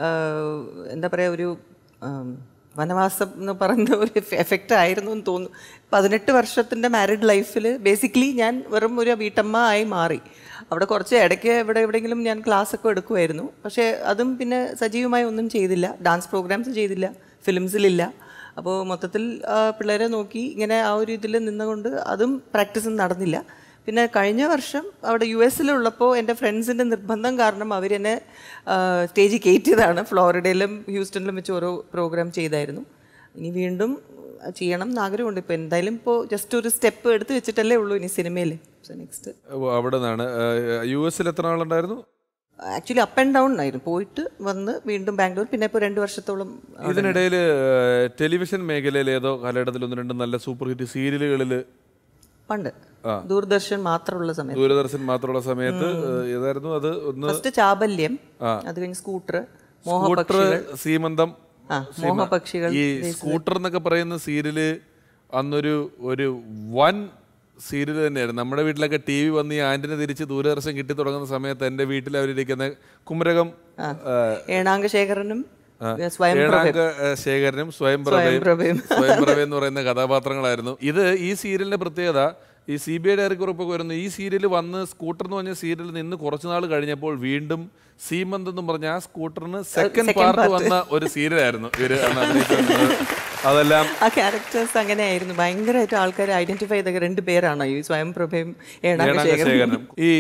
എന്താ പറയുക ഒരു ആം, വനവാസം എന്ന് പറയുന്ന ഒരു എഫക്റ്റ് ആയിരുന്നു എന്ന് തോന്നുന്നു പതിനെട്ട് വർഷത്തിൻ്റെ മാരിഡ് ലൈഫിൽ ബേസിക്കലി ഞാൻ വെറും ഒരു വീട്ടമ്മ ആയി മാറി അവിടെ കുറച്ച് ഇടയ്ക്ക് എവിടെ എവിടെയെങ്കിലും ഞാൻ ക്ലാസ് ഒക്കെ എടുക്കുമായിരുന്നു പക്ഷേ അതും പിന്നെ സജീവമായി ഒന്നും ചെയ്തില്ല ഡാൻസ് പ്രോഗ്രാംസ് ചെയ്തില്ല ഫിലിംസിലില്ല അപ്പോൾ മൊത്തത്തിൽ ആ, പിള്ളേരെ നോക്കി ഇങ്ങനെ ആ ഒരു ഇതിൽ നിന്നുകൊണ്ട് അതും പ്രാക്ടീസ് നടന്നില്ല പിന്നെ കഴിഞ്ഞ വർഷം അവിടെ യു എസിലുള്ളപ്പോൾ എൻ്റെ ഫ്രണ്ട്സിൻ്റെ നിർബന്ധം കാരണം അവരെന്നെ സ്റ്റേജിൽ കയറ്റിയതാണ് ഫ്ലോറിഡയിലും ഹ്യൂസ്റ്റണിലും വെച്ച് ഓരോ പ്രോഗ്രാം ചെയ്തായിരുന്നു ഇനി വീണ്ടും ചെയ്യണം എന്ന് ആഗ്രഹമുണ്ട് ഇപ്പോൾ എന്തായാലും ഇപ്പോൾ ജസ്റ്റ് ഒരു സ്റ്റെപ്പ് എടുത്ത് വെച്ചിട്ടല്ലേ ഉള്ളൂ ഇനി സിനിമയിൽ സോ നെക്സ്റ്റ് ഓ, അവിടെ നിന്നാണ് യു എസിൽ എത്ര നാളുണ്ടായിരുന്നു ആക്ച്വലി അപ്പ് ആൻഡ് ഡൗൺ ആയിരുന്നു പോയിട്ട് വന്ന് വീണ്ടും ബാംഗ്ലൂർ പിന്നെ ഇപ്പോൾ രണ്ട് വർഷത്തോളം ഇതിനിടയിൽ ടെലിവിഷൻ മേഖലയിൽ ഏതോ കാലഘട്ടത്തിൽ ഒന്ന് രണ്ട് നല്ല സൂപ്പർ ഹിറ്റ് സീരിയലുകളിൽ പണ്ട് ദൂരദർശൻ മാത്രമുള്ള സമയത്ത് ദൂരദർശൻ മാത്രമുള്ള സമയത്ത് ഏഹ്, ഏതായിരുന്നു അത് ഒന്ന് ഫസ്റ്റ് ചാബല്യം അത് കഴിഞ്ഞ് സ്കൂട്ടർ സ്കൂട്ടർ മോഹപക്ഷികൾ സീമന്തം ആ മോഹപക്ഷികൾ ഈ സ്കൂട്ടർ എന്നൊക്കെ പറയുന്ന സീരിയല് അന്നൊരു ഒരു വൻ സീരിയൽ തന്നെയായിരുന്നു നമ്മുടെ വീട്ടിലൊക്കെ ടി വി വന്ന് ഈ ആന്റിനെ തിരിച്ച് ദൂരദർശൻ കിട്ടി തുടങ്ങുന്ന സമയത്ത് എൻ്റെ വീട്ടിൽ അവരിരിക്കുന്ന കുമരകം ആ, ഏണാങ്ക ശേഖരനും സ്വയം ഏഴാംഗ ഏഹ്, ശേഖരനും സ്വയം സ്വയംപ്രഭയും. പ്രഭയും സ്വയം പ്രഭ എന്ന് പറയുന്ന കഥാപാത്രങ്ങളായിരുന്നു ഇത് ഈ സീരിയലിന്റെ പ്രത്യേകത ഈ സി ബി ഐ ഡയറി കുറിപ്പൊക്കെ വരുന്നു ഈ സീരിയൽ വന്ന് സ്കൂട്ടർ എന്ന് പറഞ്ഞ സീരിയൽ നിന്ന് കുറച്ച് നാൾ കഴിഞ്ഞപ്പോൾ വീണ്ടും സീമന്ത് എന്ന് പറഞ്ഞ ആ സ്കൂട്ടറിന് സെക്കൻഡ് second പാർട്ട് part. വന്ന ഒരു സീരിയലായിരുന്നു ഇവര് അന്ന് അഭിനയിച്ചിരുന്നത്. അതെല്ലാം ആ ക്യാരക്ടേഴ്സ് അങ്ങനെയായിരുന്നു ഭയങ്കരമായിട്ട് ആൾക്കാർ ഐഡന്റിഫൈ ചെയ്ത രണ്ട് പേരാണ് ഈ സ്വയം പ്രഭയും ഏണാങ്ക ഏണാങ്ക ശേഖരനും ശേഖരനും ഈ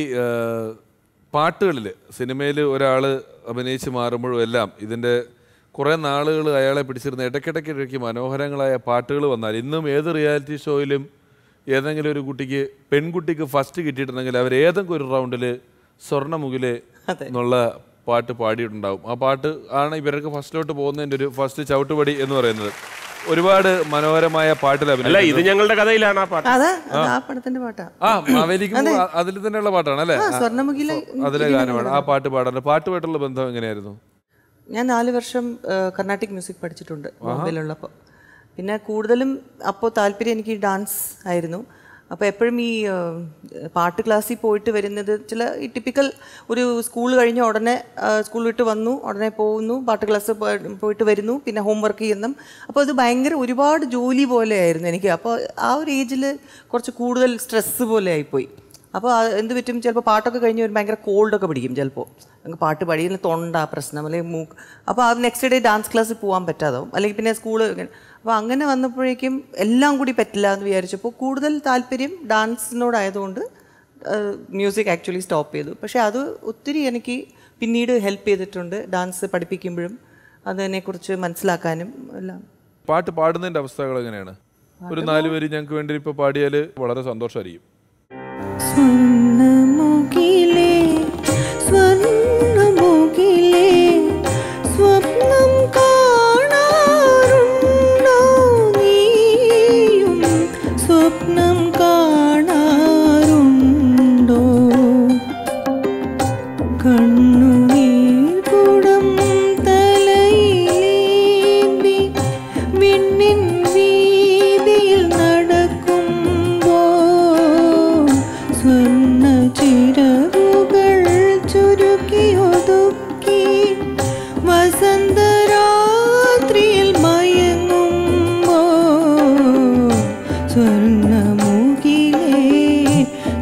പാട്ടുകളിൽ സിനിമയിൽ ഒരാൾ അഭിനയിച്ച് മാറുമ്പോഴും എല്ലാം ഇതിൻ്റെ കുറേ നാളുകൾ അയാളെ പിടിച്ചിരുന്ന ഇടയ്ക്കിടയ്ക്ക് ഇടയ്ക്ക് മനോഹരങ്ങളായ പാട്ടുകൾ വന്നാൽ ഇന്നും ഏത് റിയാലിറ്റി ഷോയിലും ഏതെങ്കിലും ഒരു കുട്ടിക്ക് പെൺകുട്ടിക്ക് ഫസ്റ്റ് കിട്ടിയിട്ടുണ്ടെങ്കിൽ അവർ ഏതെങ്കിലും ഒരു റൗണ്ടിൽ സ്വർണ്ണമുകില് എന്നുള്ള പാട്ട് പാടിയിട്ടുണ്ടാവും ആ പാട്ട് ആണ് ഇവർക്ക് ഫസ്റ്റിലോട്ട് പോകുന്നതിൻ്റെ ഒരു ഫസ്റ്റ് ചവിട്ടുപടി എന്ന് പറയുന്നത് ഒരുപാട് മനോഹരമായ പാട്ടിൽ അല്ല ഇത് അഭിനയിക്കുന്നു ഞങ്ങളുടെ കഥയിലാണ് ആ പാട്ട് അതാ അത് ആ പടത്തിന്റെ പാട്ടാ ആ മാവേലിക്കും അതിൽ തന്നെയുള്ള പാട്ടാണ് അല്ലേ ആ സ്വർണ്ണമുഖിലെ അതിലെ ഗാനമാണ് ആ പാട്ട് പാടാറുണ്ട് പാട്ടുമായിട്ടുള്ള ബന്ധം എങ്ങനെയായിരുന്നു ഞാൻ നാല് വർഷം ആ, കർണാട്ടിക് മ്യൂസിക് പഠിച്ചിട്ടുണ്ട് ബോംബെയിലുള്ളപ്പോൾ പിന്നെ കൂടുതലും അപ്പോൾ താല്പര്യം എനിക്ക് ഡാൻസ് ആയിരുന്നു അപ്പോൾ എപ്പോഴും ഈ ആ, പാട്ട് ക്ലാസ്സിൽ പോയിട്ട് വരുന്നത് ചില ഈ ടിപ്പിക്കൽ ഒരു സ്കൂൾ കഴിഞ്ഞ ഉടനെ സ്കൂൾ വിട്ട് വന്നു ഉടനെ പോകുന്നു പാട്ട് ക്ലാസ് പോയിട്ട് വരുന്നു പിന്നെ ഹോംവർക്ക് ചെയ്യുന്നു അപ്പോൾ അത് ഭയങ്കര ഒരുപാട് ജോലി പോലെയായിരുന്നു എനിക്ക് അപ്പോൾ ആ ഒരു ഏജിൽ കുറച്ച് കൂടുതൽ സ്ട്രെസ്സ് പോലെ ആയിപ്പോയി അപ്പോൾ ആ എന്ത് പറ്റും ചിലപ്പോൾ പാട്ടൊക്കെ കഴിഞ്ഞ് ഒരു ഭയങ്കര കോൾഡൊക്കെ പിടിക്കും ചിലപ്പോൾ അങ്ങ് പാട്ട് പാടി ഇതിന് തൊണ്ട പ്രശ്നം അല്ലെങ്കിൽ മൂക്ക് അപ്പോൾ ആ നെക്സ്റ്റ് ഡേ ഡാൻസ് ക്ലാസ്സിൽ പോകാൻ പറ്റാതാവും അല്ലെങ്കിൽ പിന്നെ സ്കൂള് അപ്പോൾ അങ്ങനെ വന്നപ്പോഴേക്കും എല്ലാം കൂടി പറ്റില്ല എന്ന് വിചാരിച്ചപ്പോൾ കൂടുതൽ താല്പര്യം ഡാൻസിനോടായതുകൊണ്ട് മ്യൂസിക് ആക്ച്വലി സ്റ്റോപ്പ് ചെയ്തു പക്ഷേ അത് ഒത്തിരി എനിക്ക് പിന്നീട് ഹെൽപ്പ് ചെയ്തിട്ടുണ്ട് ഡാൻസ് പഠിപ്പിക്കുമ്പോഴും അതിനെക്കുറിച്ച് മനസ്സിലാക്കാനും എല്ലാം പാട്ട് പാടുന്നതിന്റെ അവസ്ഥകൾ എങ്ങനെയാണ് ഒരു നാല് പേര് ഞങ്ങൾക്ക് വേണ്ടി ഇപ്പൊ പാടിയാൽ വളരെ സന്തോഷമായിരിക്കും സ്വർണ്ണമുകിലേ സ്വർണ്ണമുകിലേ സ്വപ്നം കാണാറുണ്ടോ നീ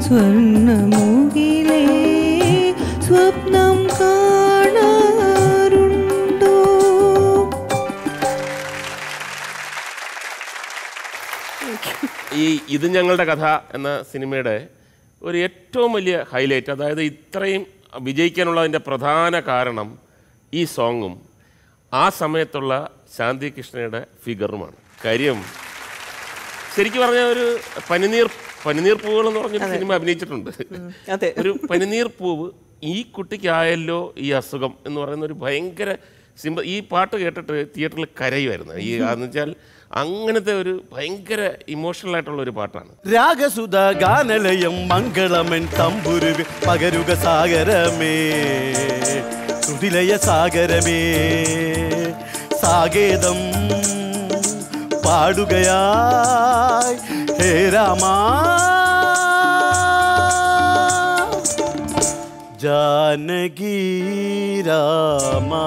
സ്വർണ്ണമുകിലേ സ്വപ്നം കാണാറുണ്ടോ ഈ ഇത് ഞങ്ങളുടെ കഥ എന്ന സിനിമയുടെ ഒരു ഏറ്റവും വലിയ ഹൈലൈറ്റ് അതായത് ഇത്രയും വിജയിക്കാനുള്ളതിൻ്റെ പ്രധാന കാരണം ഈ സോങ്ങും ആ സമയത്തുള്ള ശാന്തി കൃഷ്ണയുടെ ഫിഗറുമാണ് കാര്യം ശരിക്കും പറഞ്ഞ ഒരു പനിനീർ പനിനീർ പൂവുകൾ എന്ന് പറഞ്ഞൊരു സിനിമ അഭിനയിച്ചിട്ടുണ്ട് അതെ ഒരു പനിനീർ പൂവ് ഈ കുട്ടിക്കായല്ലോ ഈ അസുഖം എന്ന് പറയുന്ന ഒരു ഭയങ്കര സിമ്പ ഈ പാട്ട് കേട്ടിട്ട് തിയേറ്ററിൽ കരയുമായിരുന്നു ഈ എന്ന് വെച്ചാൽ അങ്ങനത്തെ ഒരു ഭയങ്കര ഇമോഷണൽ ആയിട്ടുള്ള ഒരു പാട്ടാണ് രാഗസുധ ഗാനലയം മംഗളമൻ തമ്പുരു പകരുക സാഗരമേ ശ്രുതിലയ സാഗരമേ സാകേതം പാടുകയായി ഹേ രാമാ ജാനകി രാമാ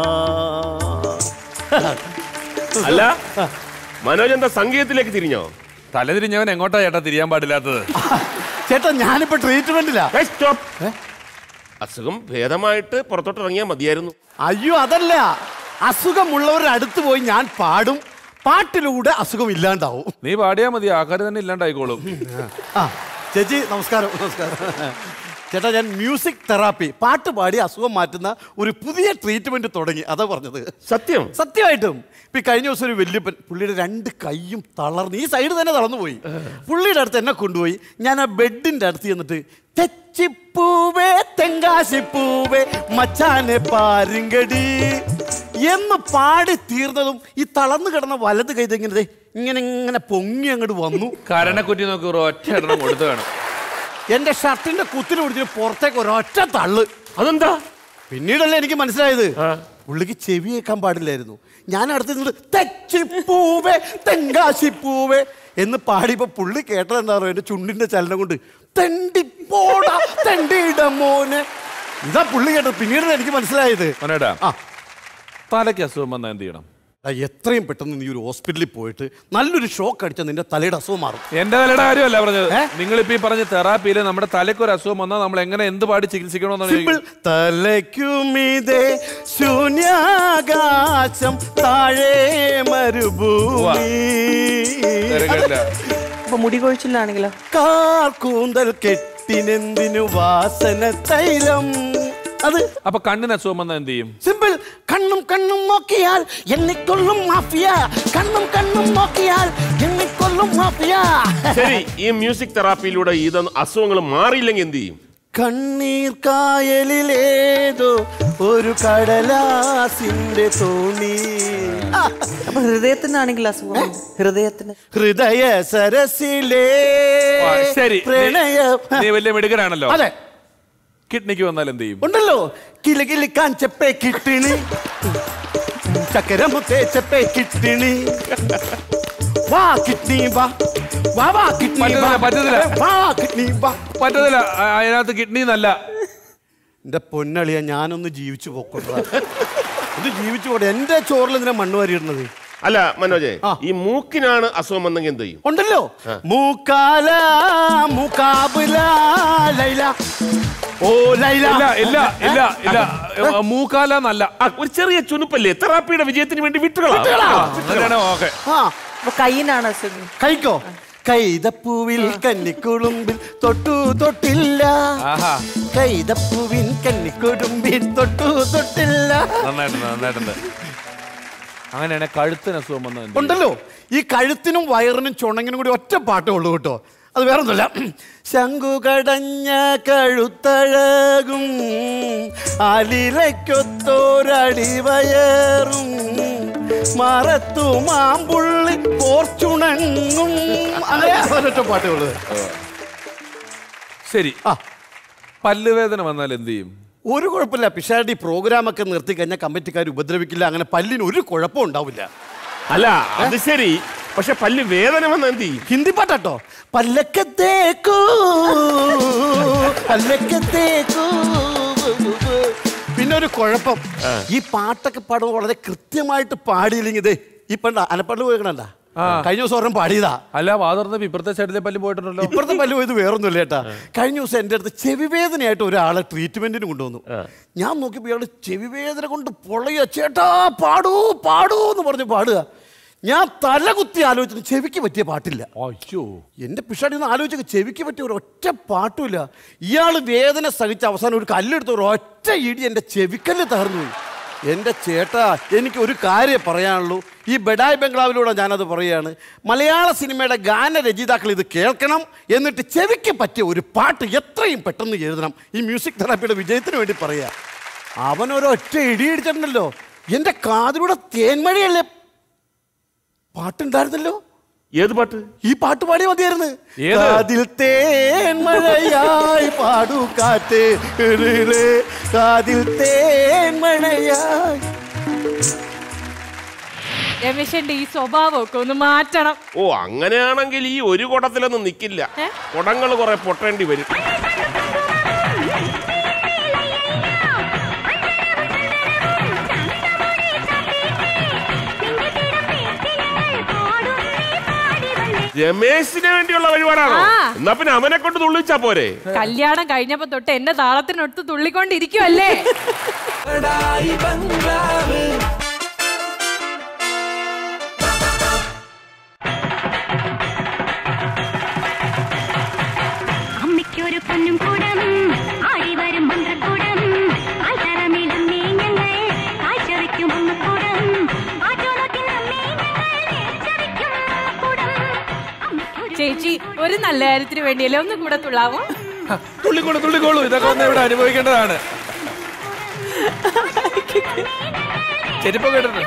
അല്ല മനോജ് എന്താ സംഗീതത്തിലേക്ക് തിരിഞ്ഞോ തലതിരിഞ്ഞവൻ എങ്ങോട്ടാ ചേട്ടാ തിരിയാൻ പാടില്ലാത്തത് ചേട്ടാ ഞാനിപ്പോ ട്രീറ്റ്മെന്റിലാ ഏയ്, stop. അസുഖം ഭേദമായിട്ട് പുറത്തോട്ട് ഇറങ്ങിയാൽ മതിയായിരുന്നു അയ്യോ അതല്ല അസുഖമുള്ളവരുടെ അടുത്ത് പോയി ഞാൻ പാടും പാട്ടിലൂടെ അസുഖം ഇല്ലാണ്ടാവും നീ പാടിയാ മതി ആൾക്കാർ തന്നെ ഇല്ലാണ്ടായിക്കോളും ആ ചേച്ചി നമസ്കാരം നമസ്കാരം ചേട്ടാ ഞാൻ മ്യൂസിക് തെറാപ്പി പാട്ട് പാടി അസുഖം മാറ്റുന്ന ഒരു പുതിയ ട്രീറ്റ്മെന്റ് തുടങ്ങി അതാ പറഞ്ഞത് സത്യം സത്യമായിട്ടും ഇപ്പൊ ഈ കഴിഞ്ഞ ദിവസം ഒരു വല്യപ്പൻ പുള്ളിയുടെ രണ്ട് കൈയും തളർന്ന് ഈ സൈഡ് തന്നെ തളർന്നുപോയി പുള്ളിയുടെ അടുത്ത് എന്നെ കൊണ്ടുപോയി ഞാൻ ആ ബെഡിന്റെ അടുത്ത് ചെന്നിട്ട് തെച്ചിപ്പൂവേ തെങ്കാശിപ്പൂവേ മച്ചാനെ പാരുങ്കടി എന്ന് പാടി തീർന്നതും ഈ തളർന്നു കിടന്ന വലത് കൈ ഇങ്ങനെ ദേ ഇങ്ങനെ ഇങ്ങനെ പൊങ്ങി അങ്ങോട്ട് വന്നു കരണക്കുറ്റി നോക്കി ഒരു ഒറ്റ എണ്ണം കൊടുത്തു വേണം എന്റെ ഷർട്ടിന്റെ കുത്തിന് പിടിച്ചിട്ട് പുറത്തേക്ക് ഒരൊറ്റ തള്ളു അതെന്താ പിന്നീടല്ലേ എനിക്ക് മനസ്സിലായത് പുള്ളിക്ക് ചെവി കേൾക്കാൻ പാടില്ലായിരുന്നു ഞാൻ അടുത്ത് നിന്നിട്ട് തെച്ചിപ്പൂവേ തെങ്കാശിപ്പൂവേ എന്ന് പാടിയപ്പോ പുള്ളി കേട്ടത് എന്താ പറയുക എന്റെ ചുണ്ടിന്റെ ചലനം കൊണ്ട് തെണ്ടിപ്പോടാ തെണ്ടിയിട മോനെ ഇതാ പുള്ളി കേട്ടത് പിന്നീട് എനിക്ക് മനസ്സിലായത് മനേടാ ആ തലയ്ക്ക് അസുഖം വന്നാൽ എന്ത് ചെയ്യണം ആ, എത്രയും പെട്ടെന്ന് നീ ഒരു ഹോസ്പിറ്റലിൽ പോയിട്ട് നല്ലൊരു ഷോക്ക് അടിച്ചാൽ നിന്റെ തലയുടെ അസുഖം മാറും എന്റെ തലയുടെ കാര്യമല്ല പറഞ്ഞത് ഏ? നിങ്ങളിപ്പോ ഈ പറഞ്ഞ തെറാപ്പിയിൽ നമ്മുടെ തലയ്ക്ക് ഒരു അസുഖം വന്നാൽ നമ്മൾ എങ്ങനെ എന്ത് പാടി ചികിത്സിക്കണമെന്നാണ് സിമ്പിൾ തലയ്ക്കുമിതേ ശൂന്യാകാശം താഴേ മരുഭൂമി തിരക്കില്ല. അപ്പൊ മുടി കൊഴിച്ചിലാണെങ്കിലോ കാർ കൂന്തൽ കെട്ടിനെന്തിനു വാസന തൈലം അത് അപ്പൊ കണ്ണിന് അസുഖം വന്നാൽ എന്ത് ചെയ്യും സിമ്പിൾ കണ്ണും കണ്ണും നോക്കിയാൽ എന്നെക്കൊള്ളും മാഫിയ കണ്ണും കണ്ണും നോക്കിയാൽ എന്നെക്കൊള്ളും മാഫിയ ശരി ഈ മ്യൂസിക് തെറാപ്പിയിലൂടെ ഇതൊന്നും അസുഖങ്ങൾ മാറിയില്ലെങ്കിൽ എന്ത് ചെയ്യും കണ്ണീർ കായലിലേതോ ഒരു കടലാസിന്റെ തോണി ആ, അപ്പൊ ഹൃദയത്തിനാണെങ്കിൽ അസുഖം ഹൃദയത്തിന് ഹൃദയ സരസിലേ ആ, ശരി നീ- പ്രണയ നീ വലിയ മിടുക്കനാണല്ലോ അതെ കിഡ്നിക്ക് വന്നാൽ എന്ത് ചെയ്യും ഉണ്ടല്ലോ കില കിളിക്കാൻ ചെപ്പേ കിട്ടിണി ചക്കരമുത്തേ ചെപ്പേ കിട്ടിണി വാ കിഡ്നി വാ വാ വാ കിഡ്നി വാ പറ്റുന്നില്ല, പറ്റുന്നില്ല. വാ കിഡ്നി വാ പറ്റത്തില്ല ആ, അതിനകത്ത് കിഡ്നി എന്നല്ല എന്റെ പൊന്നളിയ ഞാനൊന്ന് ജീവിച്ചു പോക്കോട്ടെ ഇത് ജീവിച്ചു പോട്ടെ എന്റെ ചോറിൽ എന്തിനാ മണ്ണ് വാരിയിടുന്നത് അല്ല മനോജെ ആ. ഈ മൂക്കിനാണ് അസുഖം വന്നെങ്കിൽ എന്ത് ചെയ്യും ഉണ്ടല്ലോ മൂക്കാല മുക്കാബില ലൈല ഓ ലൈല ഇല്ല ഇല്ല ഇല്ല ഇല്ല ഏ, മൂക്കാല എന്നല്ല ആ, ഒരു ചെറിയ ചുനുപ്പല്ലേ തെറാപ്പിയുടെ വിജയത്തിന് വേണ്ടി വിട്ടുകളാ അങ്ങനെയാണോ ഓക്കെ ആ അപ്പൊ കൈയിനാണ് അസുഖം കഴിക്കോ കൈതപ്പൂവിൽ കന്നിക്കുളുമ്പിൽ തൊട്ടു തൊട്ടില്ല ആഹാ കൈതപ്പൂവിൻ കന്നിക്കുടുമ്പിൽ തൊട്ടു തൊട്ടില്ല നന്നായിട്ടുണ്ട് നന്നായിട്ടുണ്ട് അങ്ങനെയാണെ കഴുത്തിന് അസുഖം വന്നാൽ എന്ത് ചെയ്യും? ഉണ്ടല്ലോ ഈ കഴുത്തിനും വയറിനും ചുണങ്ങിനും കൂടി ഒറ്റ പാട്ടേ ഉള്ളൂ കേട്ടോ അത് വേറെ ഒന്നുമില്ല ശംഖു കടഞ്ഞ കഴുത്തഴകും അലിലയ്ക്കൊത്തോരടിവയറും മറത്തു മാമ്പുള്ളി പോർച്ചുണങ്ങും അങ്ങനെ ഒരൊറ്റ പാട്ടേ ഉള്ളൂ ശരി ആ പല്ലുവേദന വന്നാൽ എന്ത് ചെയ്യും ഒരു കുഴപ്പമില്ല പിഷാരടി പ്രോഗ്രാമൊക്കെ നിർത്തി കഴിഞ്ഞാൽ കമ്മിറ്റിക്കാർ ഉപദ്രവിക്കില്ല അങ്ങനെ പല്ലിന് ഒരു കുഴപ്പവും ഉണ്ടാവില്ല അല്ല അത് ശരി പക്ഷെ പല്ല് വേദന വന്ന എന്ത് ചെയ്യും ഹിന്ദി പാട്ടാട്ടോ പല്ലൊക്കെ തേക്കൂ പല്ലൊക്കെ തേക്കൂ പിന്നെ ഒരു കുഴപ്പം ഈ പാട്ടൊക്കെ പാടുമ്പോൾ വളരെ കൃത്യമായിട്ട് പാടിയില്ലെങ്കിൽ ഇതേ ഈ പണ്ട അനപ്പാട്ട് കേൾക്കണണ്ട കഴിഞ്ഞ ദിവസം ഒരെണ്ണം പാടിയതാ അല്ല വാതുറന്ന് ഇപ്പുറത്തെ സൈഡിലെ പല്ല് പോയിട്ടുണ്ടല്ലോ ഇപ്പുറത്തെ പല്ല് പോയത് വേറൊന്നുമില്ല ചേട്ടാ കഴിഞ്ഞ ദിവസം എൻ്റെ അടുത്ത് ചെവിവേദനയായിട്ട് ഒരാളെ ട്രീറ്റ്മെന്റിന് കൊണ്ടുവന്നു ഞാൻ നോക്കിയപ്പോൾ ഇയാൾ ചെവിവേദന കൊണ്ട് പൊളയ ചേട്ടാ പാടൂ പാടൂ എന്ന് പറഞ്ഞ് പാടുക ഞാൻ തല കുത്തി ആലോചിച്ചിട്ട് ചെവിക്ക് പറ്റിയ പാട്ടില്ല അയ്യോ എൻ്റെ പിഷാടി ഒന്ന് ആലോചിച്ച് ചെവിക്ക് പറ്റിയ ഒരു ഒറ്റ പാട്ടുമില്ല ഇയാൾ വേദന സഹിച്ച് അവസാനം ഒരു കല്ലെടുത്ത് ഒരു ഒറ്റ ഇടി എൻ്റെ ചെവിക്കല്ല് തകർന്നു പോയി എൻ്റെ ചേട്ടാ എനിക്ക് ഒരു കാര്യം പറയാനുള്ളൂ ഈ ബഡായ് ബംഗ്ലാവിലൂടെ ഞാനത് പറയുകയാണ് മലയാള സിനിമയുടെ ഗാനരചയിതാക്കൾ ഇത് കേൾക്കണം എന്നിട്ട് ചെവിക്ക് പറ്റിയ ഒരു പാട്ട് എത്രയും പെട്ടെന്ന് എഴുതണം ഈ മ്യൂസിക് തെറാപ്പിയുടെ വിജയത്തിന് വേണ്ടി പറയുക അവനൊരൊറ്റ ഇടിയിടിച്ചിട്ടുണ്ടല്ലോ എൻ്റെ കാതിലൂടെ തേന്മഴയല്ലേ പാട്ടുണ്ടായിരുന്നല്ലോ ഏത് പാട്ട് ഈ പാട്ട് പാടിയ മതിയായിരുന്നു ഏത്? കാതിൽ തേൻമഴയായി പാടു കാറ്റ് ഇറിറേ. കാതിൽ തേൻമഴയായി രമേശന്റെ ഈ സ്വഭാവമൊക്കെ ഒന്ന് മാറ്റണം ഓ അങ്ങനെയാണെങ്കിൽ ഈ ഒരു കുടത്തിലൊന്നും നിൽക്കില്ല ഏ? കുടങ്ങൾ കുറെ പൊട്ടേണ്ടി വരും രമേശിന് വേണ്ടിയുള്ള വഴിപാടാണോ ആ. എന്നാ പിന്നെ അവനെ കൊണ്ട് തുള്ളിച്ചാ പോരെ കല്യാണം കഴിഞ്ഞപ്പോ തൊട്ട് എന്റെ താളത്തിനൊട്ട് തുള്ളിക്കൊണ്ടിരിക്കുവല്ലേ അമ്മയ്ക്കൊരു പൊന്നും കൂടം ആടി വരും മന്ത്രക്കൂടം ആൽത്തറമിടുന്നേ ഞങ്ങൾ കാഴ്ച വയ്ക്കും അമ്മക്കൂടം ആറ്റോളത്തിനമ്മേ ഞങ്ങൾ നേർച്ച വയ്ക്കും അമ്മക്കൂടം അമ്മയ്ക്കൊരു ചേച്ചി ഒരു നല്ല കാര്യത്തിന് വേണ്ടിയല്ലേ ഒന്ന് കൂടെ തുള്ളാമോ തുള്ളിക്കോളൂ തുള്ളിക്കോളൂ ഇതൊക്കെ ഒന്ന് ഇവിടെ അനുഭവിക്കേണ്ടതാണ് ചെരുപ്പൊക്കെ ഇട്ടിട്ടുണ്ട്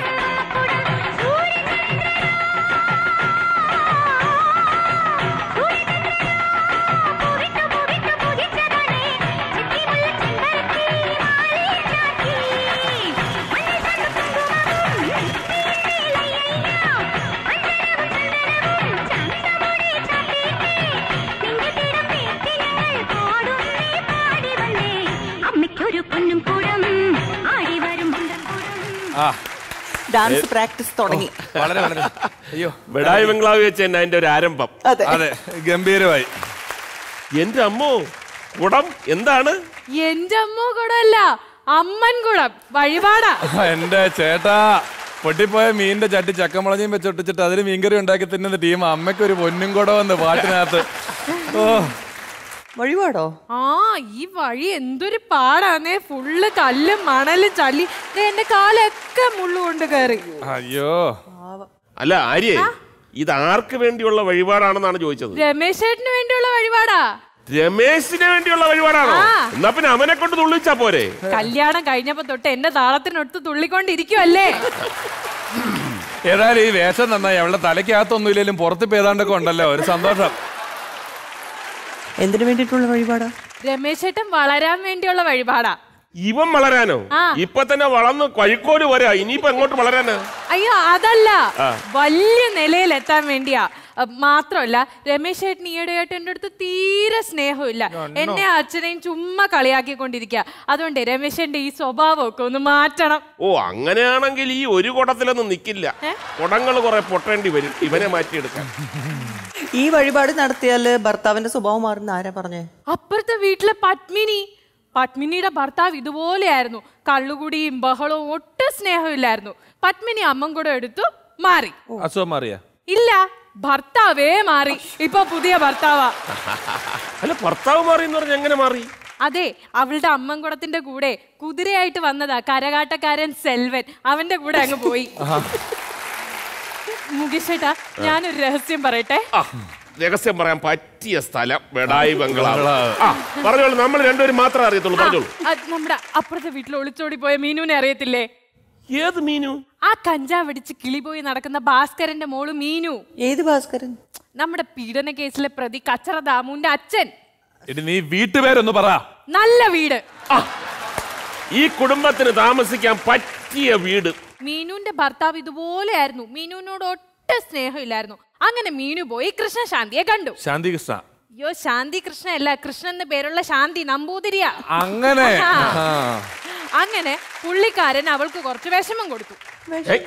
അമ്മയ്ക്കൊരു പൊന്നും കൂടം ആടി വരും മന്ത്രക്കൂടം ആ ഡാൻസ് പ്രാക്ടീസ് തുടങ്ങി വളരെ വളരെ അയ്യോ ബെഡായി ബംഗ്ലാവ് വെച്ച് തന്നെ അതിന്റെ ഒരു ആരംഭം അതെ അതെ ഗംഭീരമായി എന്റെ അമ്മോ കുടം എന്താണ് എന്റെ അമ്മ കുടമല്ല അമ്മൻ കുടം വഴിപാടാ എന്റെ ചേട്ടാ പൊട്ടിപ്പോയ മീനിന്റെ ചട്ടി ചക്കമുളഞ്ഞും വെച്ചൊട്ടിച്ചിട്ട് അതിന് മീൻകറി ഉണ്ടാക്കി തിന്നുന്ന ടീം അമ്മയ്ക്ക് ഒരു പൊന്നും കൂടെ വന്ന് പാട്ടിനകത്ത് ഓ വഴിപാടോ ആ ഈ വഴി എന്തൊരു പാടാന്നേ ഫുള്ള് കല്ലും മണലും ചള്ളി ദേ എന്റെ കാലൊക്കെ മുള്ളു കൊണ്ട് കയറി അയ്യോ അല്ല ആര്യേ ഇത് ആർക്ക് വേണ്ടിയുള്ള വഴിപാടാണെന്നാണ് ചോദിച്ചത് രമേശ് ചേട്ടന് വേണ്ടിയുള്ള വഴിപാടാ രമേശിന് വേണ്ടിയുള്ള വഴിപാടാണോ ആ. എന്നാ പിന്നെ അവനെ കൊണ്ട് തുള്ളിച്ചാ പോരെ കല്യാണം കഴിഞ്ഞപ്പോ തൊട്ട് എന്റെ താളത്തിനൊട്ട് തുള്ളിക്കൊണ്ടിരിക്കുവല്ലേ ഏതായാലും ഈ വേഷം നന്നായി അവളുടെ തലയ്ക്കകത്തൊന്നും ഇല്ലെങ്കിലും പുറത്തിപ്പോ ഏതാണ്ടൊക്കെ ഉണ്ടല്ലോ ഒരു സന്തോഷം എന്തിനു വേണ്ടിയിട്ടുള്ള വഴിപാടാ രമേശ് ചേട്ടൻ വളരാൻ വേണ്ടിയുള്ള വഴിപാടാ ഇവൻ വളരാനോ ആ. ഇപ്പൊ തന്നെ വളർന്ന് കഴിക്കോട് വരാ ഇനിയിപ്പോ എങ്ങോട്ട് വളരാനാ അയ്യോ അതല്ല വലിയ നിലയിൽ എത്താൻ വേണ്ടിയാ അഹ് മാത്രമല്ല രമേശ് ചേട്ടൻ ഈയിടെയായിട്ട് എൻ്റെ അടുത്ത് തീരെ സ്നേഹമില്ല എന്നെ അച്ഛനെയും ചുമ്മാ കളിയാക്കിക്കൊണ്ടിരിക്കുക അതുകൊണ്ട് രമേശന്റെ ഈ സ്വഭാവമൊക്കെ ഒന്ന് മാറ്റണം ഓ അങ്ങനെയാണെങ്കിൽ ഈ ഒരു കുടത്തിലൊന്നും നിൽക്കില്ല കുടങ്ങൾ കുറെ പൊട്ടേണ്ടി വരും ഇവനെ മാറ്റിയെടുക്കാൻ ഈ വഴിപാട് നടത്തിയാൽ ഭർത്താവിന്റെ സ്വഭാവം മാറുന്ന ആരാ പറഞ്ഞേ അപ്പുറത്തെ വീട്ടിലെ പത്മിനി പത്മിനിയുടെ ഭർത്താവ് ഇതുപോലെയായിരുന്നു കള്ളുകുടിയും ബഹളവും ഒട്ടും സ്നേഹമില്ലായിരുന്നു പത്മിനി അമ്മം കൂടെ എടുത്തു മാറി അസുഖം മാറിയാ ഇല്ല ഭർത്താവേ മാറി ഇപ്പൊ പുതിയ ഭർത്താവാ അല്ല ഭർത്താവ് മാറി എന്ന് പറഞ്ഞ എങ്ങനെ മാറി അതെ അവളുടെ അമ്മൻകുടത്തിന്റെ കൂടെ കുതിരയായിട്ട് വന്നതാ കരകാട്ടക്കാരൻ സെൽവൻ അവന്റെ കൂടെ അങ്ങ് പോയി മുകേഷേട്ടാ ഞാനൊരു രഹസ്യം പറയട്ടെ ആ രഹസ്യം പറയാൻ പറ്റിയ സ്ഥലം വെടായി ബംഗ്ലാവ് ആ പറഞ്ഞോളൂ നമ്മൾ രണ്ടുപേരും മാത്രമേ അറിയത്തുള്ളൂ പറഞ്ഞോളൂ ആ, നമ്മുടെ അപ്പുറത്തെ വീട്ടിൽ ഒളിച്ചോടി പോയ മീനുവിനെ അറിയത്തില്ലേ ഏത് മീനു ആ കഞ്ചാവ് അടിച്ച് കിളി പോയി നടക്കുന്ന ഭാസ്കരന്റെ മോള് മീനു ഏത് ഭാസ്കരൻ നമ്മുടെ പീഡന കേസിലെ പ്രതി കച്ചറ ദാമുവിന്റെ അച്ഛൻ ഇനി നീ വീട്ടുപേരൊന്ന് പറ നല്ല വീട് ആ ഈ കുടുംബത്തിന് താമസിക്കാൻ പറ്റിയ വീട് മീനുവിന്റെ ഭർത്താവ് ഇതുപോലെയായിരുന്നു മീനുവിനോട് ഒട്ടും സ്നേഹമില്ലായിരുന്നു അങ്ങനെ മീനു പോയി കൃഷ്ണശാന്തിയെ കണ്ടു ശാന്തി കൃഷ്ണ അയ്യോ ശാന്തി കൃഷ്ണ അല്ല കൃഷ്ണൻ എന്ന് പേരുള്ള ശാന്തി നമ്പൂതിരിയാ അങ്ങനെ ആ. ആ. അങ്ങനെ പുള്ളിക്കാരൻ അവൾക്ക് കുറച്ച് വിഷമം കൊടുത്തു ഏയ്,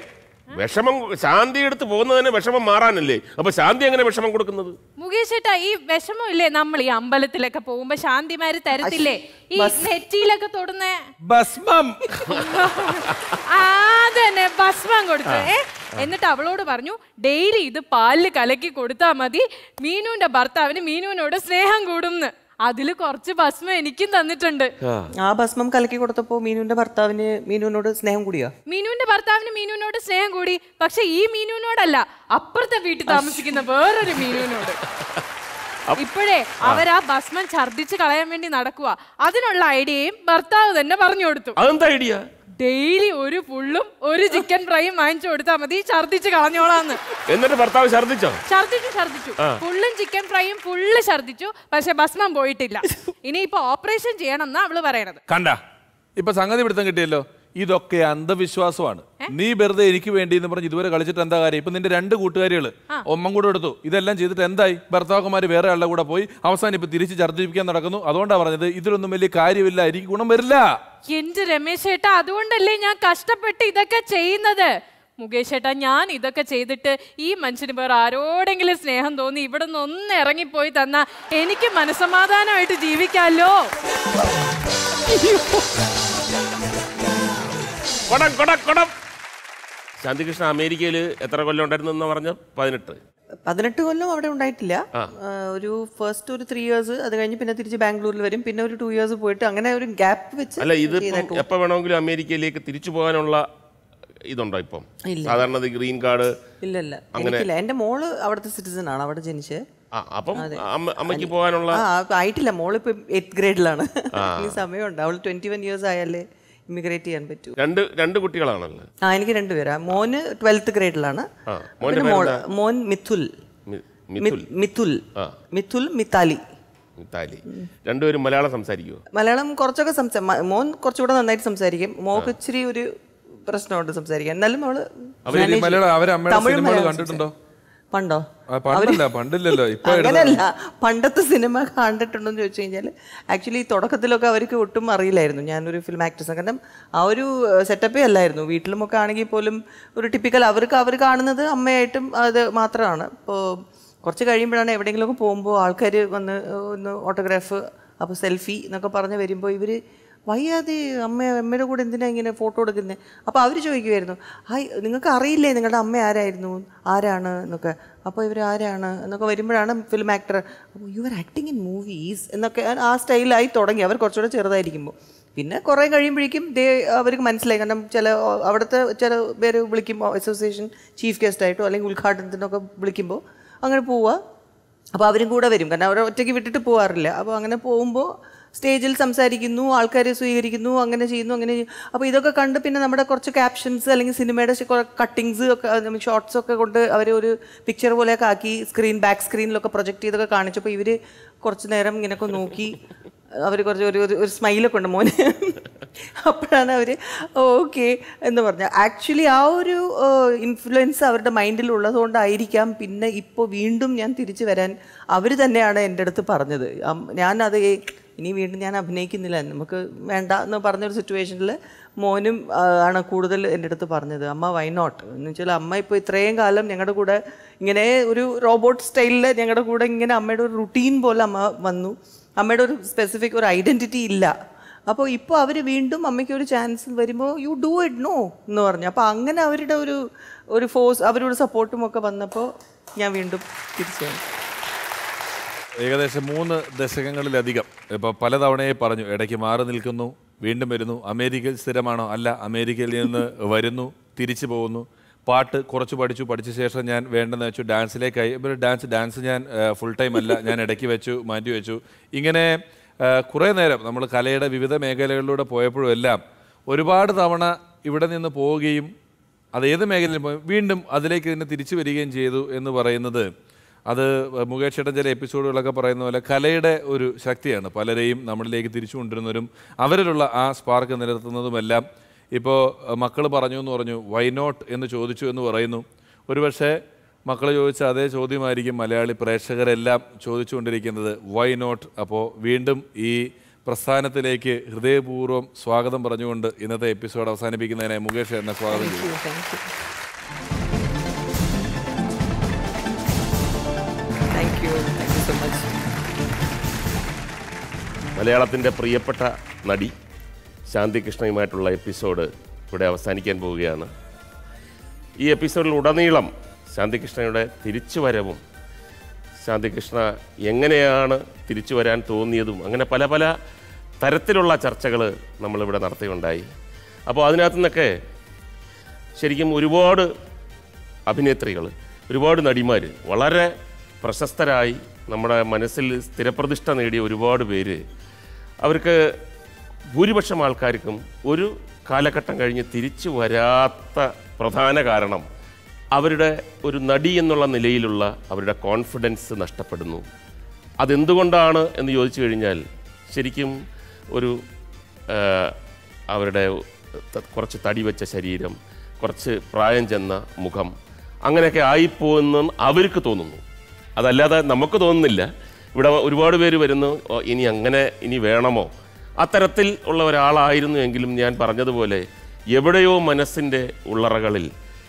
വിഷമം ശാന്തി എടുത്ത് പോകുന്നതിന് വിഷമം മാറാനല്ലേ അപ്പൊ ശാന്തി എങ്ങനെ വിഷമം കൊടുക്കുന്നത് മുകേഷ് ഏട്ടാ ഈ വിഷമം ഇല്ലേ നമ്മൾ ഈ അമ്പലത്തിലൊക്കെ പോകുമ്പോ ശാന്തിമാര് തരത്തില്ലേ ഈ നെറ്റിയിലൊക്കെ തൊടുന്ന ഭസ്മം ആ തന്നെ ഭസ്മം കൊടുത്തു ഏ എന്നിട്ട് അവളോട് പറഞ്ഞു ഡെയിലി ഇത് പാലില് കലക്കി കൊടുത്താൽ മതി മീനുവിന്റെ ഭർത്താവിന് മീനുവിനോട് സ്നേഹം കൂടുംന്ന് അതില് കുറച്ച് ഭസ്മം എനിക്കും തന്നിട്ടുണ്ട് ആ ഭസ്മം കലക്കി കൊടുത്തപ്പോൾ മീനുവിന്റെ ഭർത്താവിന് മീനുവിനോട് സ്നേഹം കൂടിയോ മീനുവിന്റെ ഭർത്താവിന് മീനുവിനോട് സ്നേഹം കൂടി പക്ഷെ ഈ മീനുവിനോടല്ല അപ്പുറത്തെ വീട്ടിൽ താമസിക്കുന്ന വേറൊരു മീനുവിനോട് ഇപ്പോഴേ അവരാ ഭസ്മം ഛർദിച്ച് കളയാൻ വേണ്ടി നടക്കുക അതിനുള്ള ഐഡിയയും ഭർത്താവ് തന്നെ പറഞ്ഞു കൊടുത്തു അതെന്താ ഐഡിയ ഡെയിലി ഒരു ഫുള്ളും ഒരു ചിക്കൻ ഫ്രൈയും വാങ്ങിച്ചു കൊടുത്താൽ മതി ഛർദിച്ച് കളഞ്ഞോളാന്ന് എന്നിട്ട് ഭർത്താവ് ഛർദ്ദിച്ചോ ഛർദിച്ചു ഛർദിച്ചു ഫുള്ളും ചിക്കൻ ഫ്രൈയും ഫുള്ള് ഛർദിച്ചു പക്ഷെ ഭസ്മം പോയിട്ടില്ല ഇനിയിപ്പോ ഓപ്പറേഷൻ ചെയ്യണം എന്നാ അവള് പറയണത് കണ്ട ഇപ്പൊ സംഗതി പിടുത്തം കിട്ടിയല്ലോ ഇതൊക്കെ അന്ധവിശ്വാസമാണ് നീ വെറുതെ എനിക്ക് വേണ്ടി എന്ന് പറഞ്ഞ് ഇതുവരെ കളിച്ചിട്ട് എന്താ കാര്യം ഇപ്പൊ നിന്റെ രണ്ട് കൂട്ടുകാരികള് ഒമ്മം കൂടെ എടുത്തു ഇതെല്ലാം ചെയ്തിട്ട് എന്തായി ഭർത്താക്കന്മാര് വേറെ ആളുടെ കൂടെ പോയി അവസാനം ഇപ്പൊ തിരിച്ച് ഛർദ്ദിപ്പിക്കാൻ നടക്കുന്നു അതുകൊണ്ടാ പറഞ്ഞത് ഇതിലൊന്നും വലിയ കാര്യമില്ല എനിക്ക് ഗുണം വരില്ല എന്റെ രമേശ് ഏട്ടാ അതുകൊണ്ടല്ലേ ഞാൻ കഷ്ടപ്പെട്ട് ഇതൊക്കെ ചെയ്യുന്നത് മുകേഷ് ഏട്ടാ ഞാൻ ഇതൊക്കെ ചെയ്തിട്ട് ഈ മനുഷ്യന് വേറെ ആരോടെങ്കിലും സ്നേഹം തോന്നി ഇവിടെ നിന്ന് ഒന്ന് ഇറങ്ങിപ്പോയി തന്നാ എനിക്ക് മനസമാധാനമായിട്ട് ജീവിക്കാമല്ലോ കൊടം കൊടം കൊടം ശാന്തികൃഷ്ണ അമേരിക്കയിൽ എത്ര കൊല്ലം ഉണ്ടായിരുന്നു എന്ന് പറഞ്ഞ പതിനെട്ട് പതിനെട്ട് കൊല്ലം അവിടെ ഉണ്ടായിട്ടില്ല ആ, ഒരു ഫസ്റ്റ് ഒരു ത്രീ ഇയേഴ്സ് അത് കഴിഞ്ഞ് പിന്നെ തിരിച്ച് ബാംഗ്ലൂരിൽ വരും പിന്നെ ഒരു ടു ഇയേഴ്സ് പോയിട്ട് അങ്ങനെ ഒരു ഗ്യാപ്പ് വെച്ച് അല്ല ഇതിപ്പം എപ്പോ വേണമെങ്കിലും അമേരിക്കയിലേക്ക് തിരിച്ചു പോകാനുള്ള ഇതുണ്ടോ ഇപ്പം സാധാരണ ഗ്രീൻ കാർഡ് ഇല്ല ഇല്ല എനിക്കില്ല എന്റെ മോള് അവിടുത്തെ സിറ്റിസൺ ആണ് അവിടെ ജനിച്ച് ആ അപ്പം അമ്മ- അമ്മയ്ക്ക് പോകാനുള്ള ആ അപ്പൊ ആയിട്ടില്ല മോള് ഇപ്പൊ എയ്ത്ത് ഗ്രേഡിലാണ് ഈ സമയമുണ്ട് അവൾ ട്വന്റി വൺ ഇയേഴ്സ് ആയാലേ ഇമിഗ്രേറ്റ് ചെയ്യാൻ പറ്റൂ രണ്ട് രണ്ട് കുട്ടികളാണല്ലോ ആ എനിക്ക് രണ്ടുപേരാ മോന് ട്വൽത്ത് ഗ്രേഡിലാണ് ആ, മോന്റെ പിന്നെ മോള് മോൻ മിഥുൽ മി- മിഥുൽ മി- മിഥുൽ ആ. മിഥുൽ മിത്താലി മിതാലി രണ്ടുപേരും മലയാളം സംസാരിക്കുമോ മലയാളം കുറച്ചൊക്കെ സംസാ മ- മോൻ കുറച്ചുകൂടെ നന്നായിട്ട് സംസാരിക്കും മോക്ക് ഇച്ചിരി ഒരു പ്രശ്നമുണ്ട് സംസാരിക്കാൻ എന്നാലും അവള് അവര് ഈ manage മലയാളം ചെയ്യും. അവരെ അമ്മയുടെ തമിഴും സിനിമകൾ മലയാളം കണ്ടിട്ടുണ്ടോ സംസാരിക്കും. പണ്ടോ ആ, പണ്ടല്ല പണ്ടില്ലല്ലോ ഇപ്പൊ അങ്ങനെയല്ല പണ്ടത്തെ സിനിമ കണ്ടിട്ടുണ്ടോ എന്ന് ചോദിച്ചു കഴിഞ്ഞാൽ ആക്ച്വലി തുടക്കത്തിലൊക്കെ അവർക്ക് ഒട്ടും അറിയില്ലായിരുന്നു ഞാനൊരു ഫിലിം ആക്ട്രസ് കാരണം ആ ഒരു സെറ്റപ്പേ അല്ലായിരുന്നു വീട്ടിലുമൊക്കെ ആണെങ്കിൽ പോലും ഒരു ടിപ്പിക്കൽ അവർക്ക് അവർ കാണുന്നത് അമ്മയായിട്ടും അത് മാത്രമാണ് ഇപ്പോൾ കുറച്ച് കഴിയുമ്പോഴാണ് എവിടെയെങ്കിലുമൊക്കെ പോകുമ്പോൾ ആൾക്കാർ വന്ന് ഒന്ന് ഓട്ടോഗ്രാഫ് അപ്പോൾ സെൽഫി എന്നൊക്കെ പറഞ്ഞ് വരുമ്പോൾ ഇവർ വയ്യാതെ അമ്മ അമ്മയുടെ കൂടെ എന്തിനാ ഇങ്ങനെ ഫോട്ടോ എടുക്കുന്നത് അപ്പോൾ അവർ ചോദിക്കുമായിരുന്നു ഹായ് നിങ്ങൾക്ക് അറിയില്ലേ നിങ്ങളുടെ അമ്മ ആരായിരുന്നു ആരാണ് എന്നൊക്കെ അപ്പോൾ ഇവർ ആരാണ് എന്നൊക്കെ വരുമ്പോഴാണ് ഫിലിം ആക്ടർ അപ്പോൾ you are acting in movies എന്നൊക്കെ ആ സ്റ്റൈലായി തുടങ്ങി അവർ കുറച്ചുകൂടെ ചെറുതായിരിക്കുമ്പോൾ പിന്നെ കുറേ കഴിയുമ്പോഴേക്കും ദേ അവർക്ക് മനസ്സിലായി കാരണം ചില അവിടുത്തെ ചില പേര് വിളിക്കും അസോസിയേഷൻ ചീഫ് ഗസ്റ്റ് ആയിട്ടോ അല്ലെങ്കിൽ ഉദ്ഘാടനത്തിനൊക്കെ വിളിക്കുമ്പോൾ അങ്ങനെ പോവുക അപ്പോൾ അവരും കൂടെ വരും കാരണം അവർ ഒറ്റയ്ക്ക് വിട്ടിട്ട് പോകാറില്ല അപ്പോൾ അങ്ങനെ പോകുമ്പോൾ സ്റ്റേജിൽ സംസാരിക്കുന്നു ആൾക്കാരെ സ്വീകരിക്കുന്നു അങ്ങനെ ചെയ്യുന്നു അങ്ങനെ ചെയ്യും. അപ്പോൾ ഇതൊക്കെ കണ്ട് പിന്നെ നമ്മുടെ കുറച്ച് ക്യാപ്ഷൻസ് അല്ലെങ്കിൽ സിനിമയുടെ കട്ടിങ്സ് ഒക്കെ ഷോർട്സ് ഒക്കെ കൊണ്ട് അവർ ഒരു പിക്ചർ പോലെയൊക്കെ ആക്കി സ്ക്രീൻ ബാക്ക് സ്ക്രീനിലൊക്കെ പ്രൊജക്റ്റ് ചെയ്തൊക്കെ കാണിച്ചപ്പോൾ ഇവർ കുറച്ച് നേരം ഇങ്ങനെയൊക്കെ നോക്കി അവർ കുറച്ച് ഒരു ഒരു- ഒരു സ്മൈലൊക്കെ ഉണ്ട് മോന് അപ്പോഴാണ് അവർ ഓക്കെ എന്ന് പറഞ്ഞ ആക്ച്വലി ആ ഒരു ഇൻഫ്ലുവൻസ് അവരുടെ മൈൻഡിൽ ഉള്ളതുകൊണ്ടായിരിക്കാം പിന്നെ ഇപ്പോൾ വീണ്ടും ഞാൻ തിരിച്ചു വരാൻ അവർ തന്നെയാണ് എൻ്റെ അടുത്ത് പറഞ്ഞത് അം- ഞാനത് ഏ- ഇനി വീണ്ടും ഞാൻ അഭിനയിക്കുന്നില്ല നമുക്ക് വേണ്ട എന്ന് പറഞ്ഞൊരു സിറ്റുവേഷനിൽ മോനും ആ, ആണ് കൂടുതൽ എൻ്റെ അടുത്ത് പറഞ്ഞത് അമ്മ വൈ നോട്ട് എന്ന് വെച്ചാൽ അമ്മ ഇപ്പോൾ ഇത്രയും കാലം ഞങ്ങളുടെ കൂടെ ഇങ്ങനെ ഒരു റോബോട്ട് സ്റ്റൈലിൽ ഞങ്ങളുടെ കൂടെ ഇങ്ങനെ അമ്മയുടെ ഒരു റുട്ടീൻ പോലെ അമ്മ വന്നു അമ്മയുടെ ഒരു സ്പെസിഫിക് ഒരു ഐഡൻറ്റിറ്റി ഇല്ല അപ്പോൾ ഇപ്പോൾ അവർ വീണ്ടും അമ്മയ്ക്ക് ഒരു ചാൻസ് വരുമ്പോൾ യു ഡു ഇറ്റ് നോ എന്ന് പറഞ്ഞു അപ്പോൾ അങ്ങനെ അവരുടെ ഒരു ഒരു ഫോഴ്സ് അവരുടെ സപ്പോർട്ടും ഒക്കെ വന്നപ്പോൾ ഞാൻ വീണ്ടും തിരിച്ചു വന്നു ഏകദേശം മൂന്ന് ദശകങ്ങളിലധികം ഇപ്പോൾ പലതവണയെ പറഞ്ഞു ഇടയ്ക്ക് മാറി നിൽക്കുന്നു വീണ്ടും വരുന്നു അമേരിക്കയിൽ സ്ഥിരമാണോ അല്ല അമേരിക്കയിൽ നിന്ന് വരുന്നു തിരിച്ചു പോകുന്നു പാട്ട് കുറച്ച് പഠിച്ചു പഠിച്ച ശേഷം ഞാൻ വേണ്ടെന്ന് വെച്ചു ഡാൻസിലേക്കായി ഇപ്പോൾ ഡാൻസ് ഡാൻസ് ഞാൻ ഫുൾ ടൈം അല്ല ഞാൻ ഇടയ്ക്ക് വെച്ചു മാറ്റി വെച്ചു ഇങ്ങനെ ആ, കുറേ നേരം നമ്മൾ കലയുടെ വിവിധ മേഖലകളിലൂടെ പോയപ്പോഴും എല്ലാം ഒരുപാട് തവണ ഇവിടെ നിന്ന് പോവുകയും അത് ഏത് മേഖലയിൽ പോയി വീണ്ടും അതിലേക്ക് തന്നെ തിരിച്ചു വരികയും ചെയ്തു എന്ന് പറയുന്നത് അത് മുകേഷ് ചേട്ടൻ ചില എപ്പിസോഡുകളൊക്കെ പറയുന്ന പോലെ കലയുടെ ഒരു ശക്തിയാണ് പലരെയും നമ്മളിലേക്ക് തിരിച്ചു കൊണ്ടുവരുന്നവരും അവരിലുള്ള ആ സ്പാർക്ക് നിലനിർത്തുന്നതുമെല്ലാം ഇപ്പോൾ മക്കൾ പറഞ്ഞു എന്ന് പറഞ്ഞു വൈ നോട്ട് എന്ന് ചോദിച്ചു എന്ന് പറയുന്നു ഒരുപക്ഷെ മക്കൾ ചോദിച്ച അതേ ചോദ്യമായിരിക്കും മലയാളി പ്രേക്ഷകരെല്ലാം ചോദിച്ചുകൊണ്ടിരിക്കുന്നത് വൈ നോട്ട് അപ്പോൾ വീണ്ടും ഈ പ്രസ്ഥാനത്തിലേക്ക് ഹൃദയപൂർവ്വം സ്വാഗതം പറഞ്ഞുകൊണ്ട് ഇന്നത്തെ എപ്പിസോഡ് അവസാനിപ്പിക്കുന്നതിനെ മുകേഷ് ചേട്ടനെ സ്വാഗതം ചെയ്യും താങ്ക് യു മലയാളത്തിൻ്റെ പ്രിയപ്പെട്ട നടി ശാന്തി കൃഷ്ണയുമായിട്ടുള്ള എപ്പിസോഡ് ഇവിടെ അവസാനിക്കാൻ പോവുകയാണ് ഈ എപ്പിസോഡിൽ ഉടനീളം ശാന്തികൃഷ്ണയുടെ തിരിച്ചുവരവും ശാന്തികൃഷ്ണ എങ്ങനെയാണ് തിരിച്ചു വരാൻ തോന്നിയതും അങ്ങനെ പല പല തരത്തിലുള്ള ചർച്ചകൾ നമ്മളിവിടെ നടത്തുകയുണ്ടായി അപ്പോൾ അതിനകത്തു നിന്നൊക്കെ ശരിക്കും ഒരുപാട് അഭിനേത്രികൾ ഒരുപാട് നടിമാർ വളരെ പ്രശസ്തരായി നമ്മുടെ മനസ്സിൽ സ്ഥിരപ്രതിഷ്ഠ നേടിയ ഒരുപാട് പേര് അവർക്ക് ഭൂരിപക്ഷം ആൾക്കാർക്കും ഒരു കാലഘട്ടം കഴിഞ്ഞ് തിരിച്ചു വരാത്ത പ്രധാന കാരണം അവരുടെ ഒരു നടി എന്നുള്ള നിലയിലുള്ള അവരുടെ കോൺഫിഡൻസ് നഷ്ടപ്പെടുന്നു അതെന്തുകൊണ്ടാണ് എന്ന് ചോദിച്ചു കഴിഞ്ഞാൽ ശരിക്കും ഒരു ആ, അവരുടെ ത- കുറച്ച് തടി വെച്ച ശരീരം കുറച്ച് പ്രായം ചെന്ന മുഖം അങ്ങനെയൊക്കെ ആയിപ്പോയെന്ന് അവർക്ക് തോന്നുന്നു അതല്ലാതെ നമുക്ക് തോന്നുന്നില്ല ഇവിടെ ഒരുപാട് പേര് വരുന്നു "ഓ, ഇനി അങ്ങനെ ഇനി വേണമോ അത്തരത്തിൽ ഉള്ള ഒരാളായിരുന്നു എങ്കിലും ഞാൻ പറഞ്ഞതുപോലെ എവിടെയോ മനസ്സിൻ്റെ ഉള്ളറകളിൽ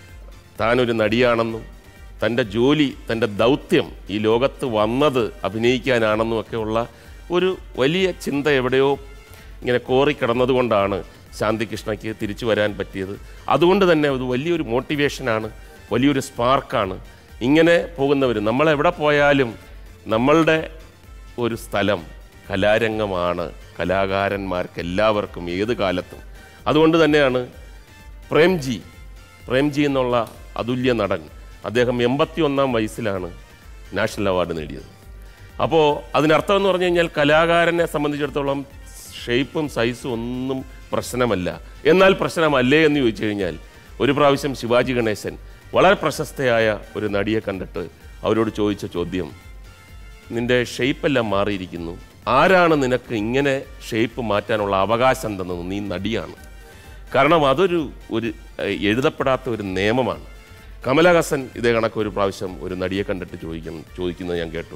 താനൊരു നടിയാണെന്നും തൻ്റെ ജോലി തൻ്റെ ദൗത്യം ഈ ലോകത്ത് വന്നത് അഭിനയിക്കാനാണെന്നും ഒക്കെ ഉള്ള ഒരു വലിയ ചിന്ത എവിടെയോ ഇങ്ങനെ കോറിക്കിടന്നതുകൊണ്ടാണ് ശാന്തികൃഷ്ണയ്ക്ക് തിരിച്ചു വരാൻ പറ്റിയത് അതുകൊണ്ട് തന്നെ അത് വലിയൊരു മോട്ടിവേഷനാണ് വലിയൊരു സ്പാർക്കാണ് ഇങ്ങനെ പോകുന്നവർ നമ്മളെവിടെ പോയാലും നമ്മളുടെ ഒരു സ്ഥലം കലാരംഗമാണ് കലാകാരന്മാർക്ക് എല്ലാവർക്കും ഏത് കാലത്തും അതുകൊണ്ട് തന്നെയാണ് പ്രേംജി പ്രേംജി എന്നുള്ള അതുല്യ നടൻ അദ്ദേഹം എൺപത്തി ഒന്നാം വയസ്സിലാണ് നാഷണൽ അവാർഡ് നേടിയത് അപ്പോൾ അതിനർത്ഥം എന്ന് പറഞ്ഞു കഴിഞ്ഞാൽ കലാകാരനെ സംബന്ധിച്ചിടത്തോളം ഷേപ്പും സൈസും ഒന്നും പ്രശ്നമല്ല എന്നാൽ പ്രശ്നമല്ലേ എന്ന് ചോദിച്ചു കഴിഞ്ഞാൽ ഒരു പ്രാവശ്യം ശിവാജി ഗണേശൻ വളരെ പ്രശസ്തയായ ഒരു നടിയെ കണ്ടിട്ട് അവരോട് ചോദിച്ച ചോദ്യം നിന്റെ ഷേപ്പെല്ലാം മാറിയിരിക്കുന്നു ആരാണ് നിനക്ക് ഇങ്ങനെ ഷേപ്പ് മാറ്റാനുള്ള അവകാശം തന്നത് നീ നടിയാണ് കാരണം അതൊരു ഒരു ഏഹ്, എഴുതപ്പെടാത്ത ഒരു നിയമമാണ് കമലഹാസൻ ഇതേ കണക്ക് ഒരു പ്രാവശ്യം ഒരു നടിയെ കണ്ടിട്ട് ചോദിക്കുന്നു ചോദിക്കുന്നത് ഞാൻ കേട്ടു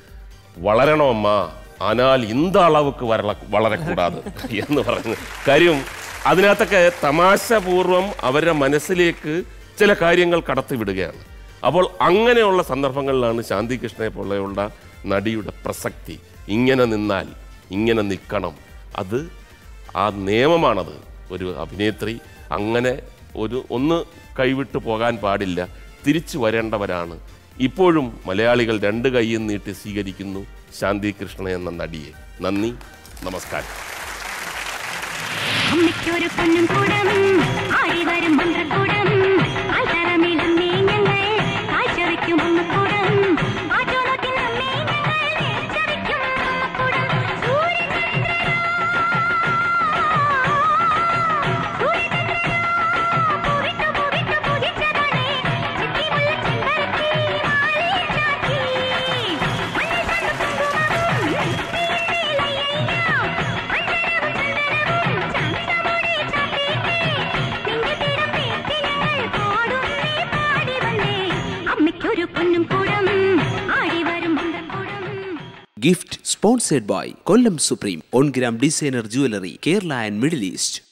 വളരണോ അമ്മ ஆனால் இந்த அளவுக்கு വരള വളരക്കൂടാതെ എന്ന് പറഞ്ഞു കാര്യം അതിനകത്തൊക്കെ തമാശപൂർവം അവരുടെ മനസ്സിലേക്ക് ചില കാര്യങ്ങൾ കടത്തിവിടുകയാണ് അപ്പോൾ അങ്ങനെയുള്ള സന്ദർഭങ്ങളിലാണ് ശാന്തി കൃഷ്ണയെ പോലെയുള്ള നടിയുടെ പ്രസക്തി ഇങ്ങനെ നിന്നാൽ ഇങ്ങനെ നിൽക്കണം അത് ആ നിയമമാണത് ഒരു അഭിനേത്രി അങ്ങനെ ഒരു ഒന്ന് കൈവിട്ടു പോകാൻ പാടില്ല തിരിച്ചു വരേണ്ടവരാണ് ഇപ്പോഴും മലയാളികൾ രണ്ട് കൈയും നീട്ടി സ്വീകരിക്കുന്നു ശാന്തി കൃഷ്ണ എന്ന നടിയെ നന്ദി നമസ്കാരം അമ്മയ്ക്കൊരു പൊന്നും കൂടം ആടി വരും മന്ത്രക്കൂടം ആൽത്തറമേലും ഞങ്ങൾ കാഴ്ചവെക്കും ഉമ്മക്കൂടം ആറ്റോളത്തിൽ നമ്മെ ഞങ്ങൾ നേർച്ചവെക്കും ഉമ്മക്കൂടം സൂര്യചന്ദ്രനോ പൂവിട്ടു പൂവിട്ടു പൂജിച്ചതാണേ ചിത്തിമുല്ല ചെമ്പരത്തി മാലയിൽ ചാർത്തി മഞ്ഞൾ ചാർത്ത കുങ്കുമം അമ്മയ്ക്കൊരു പൊന്നും കൂടം ആടി വരും കൂടം Gift sponsored by Kollam Supreme, On Gram Designer Jewelry, Kerala and Middle East.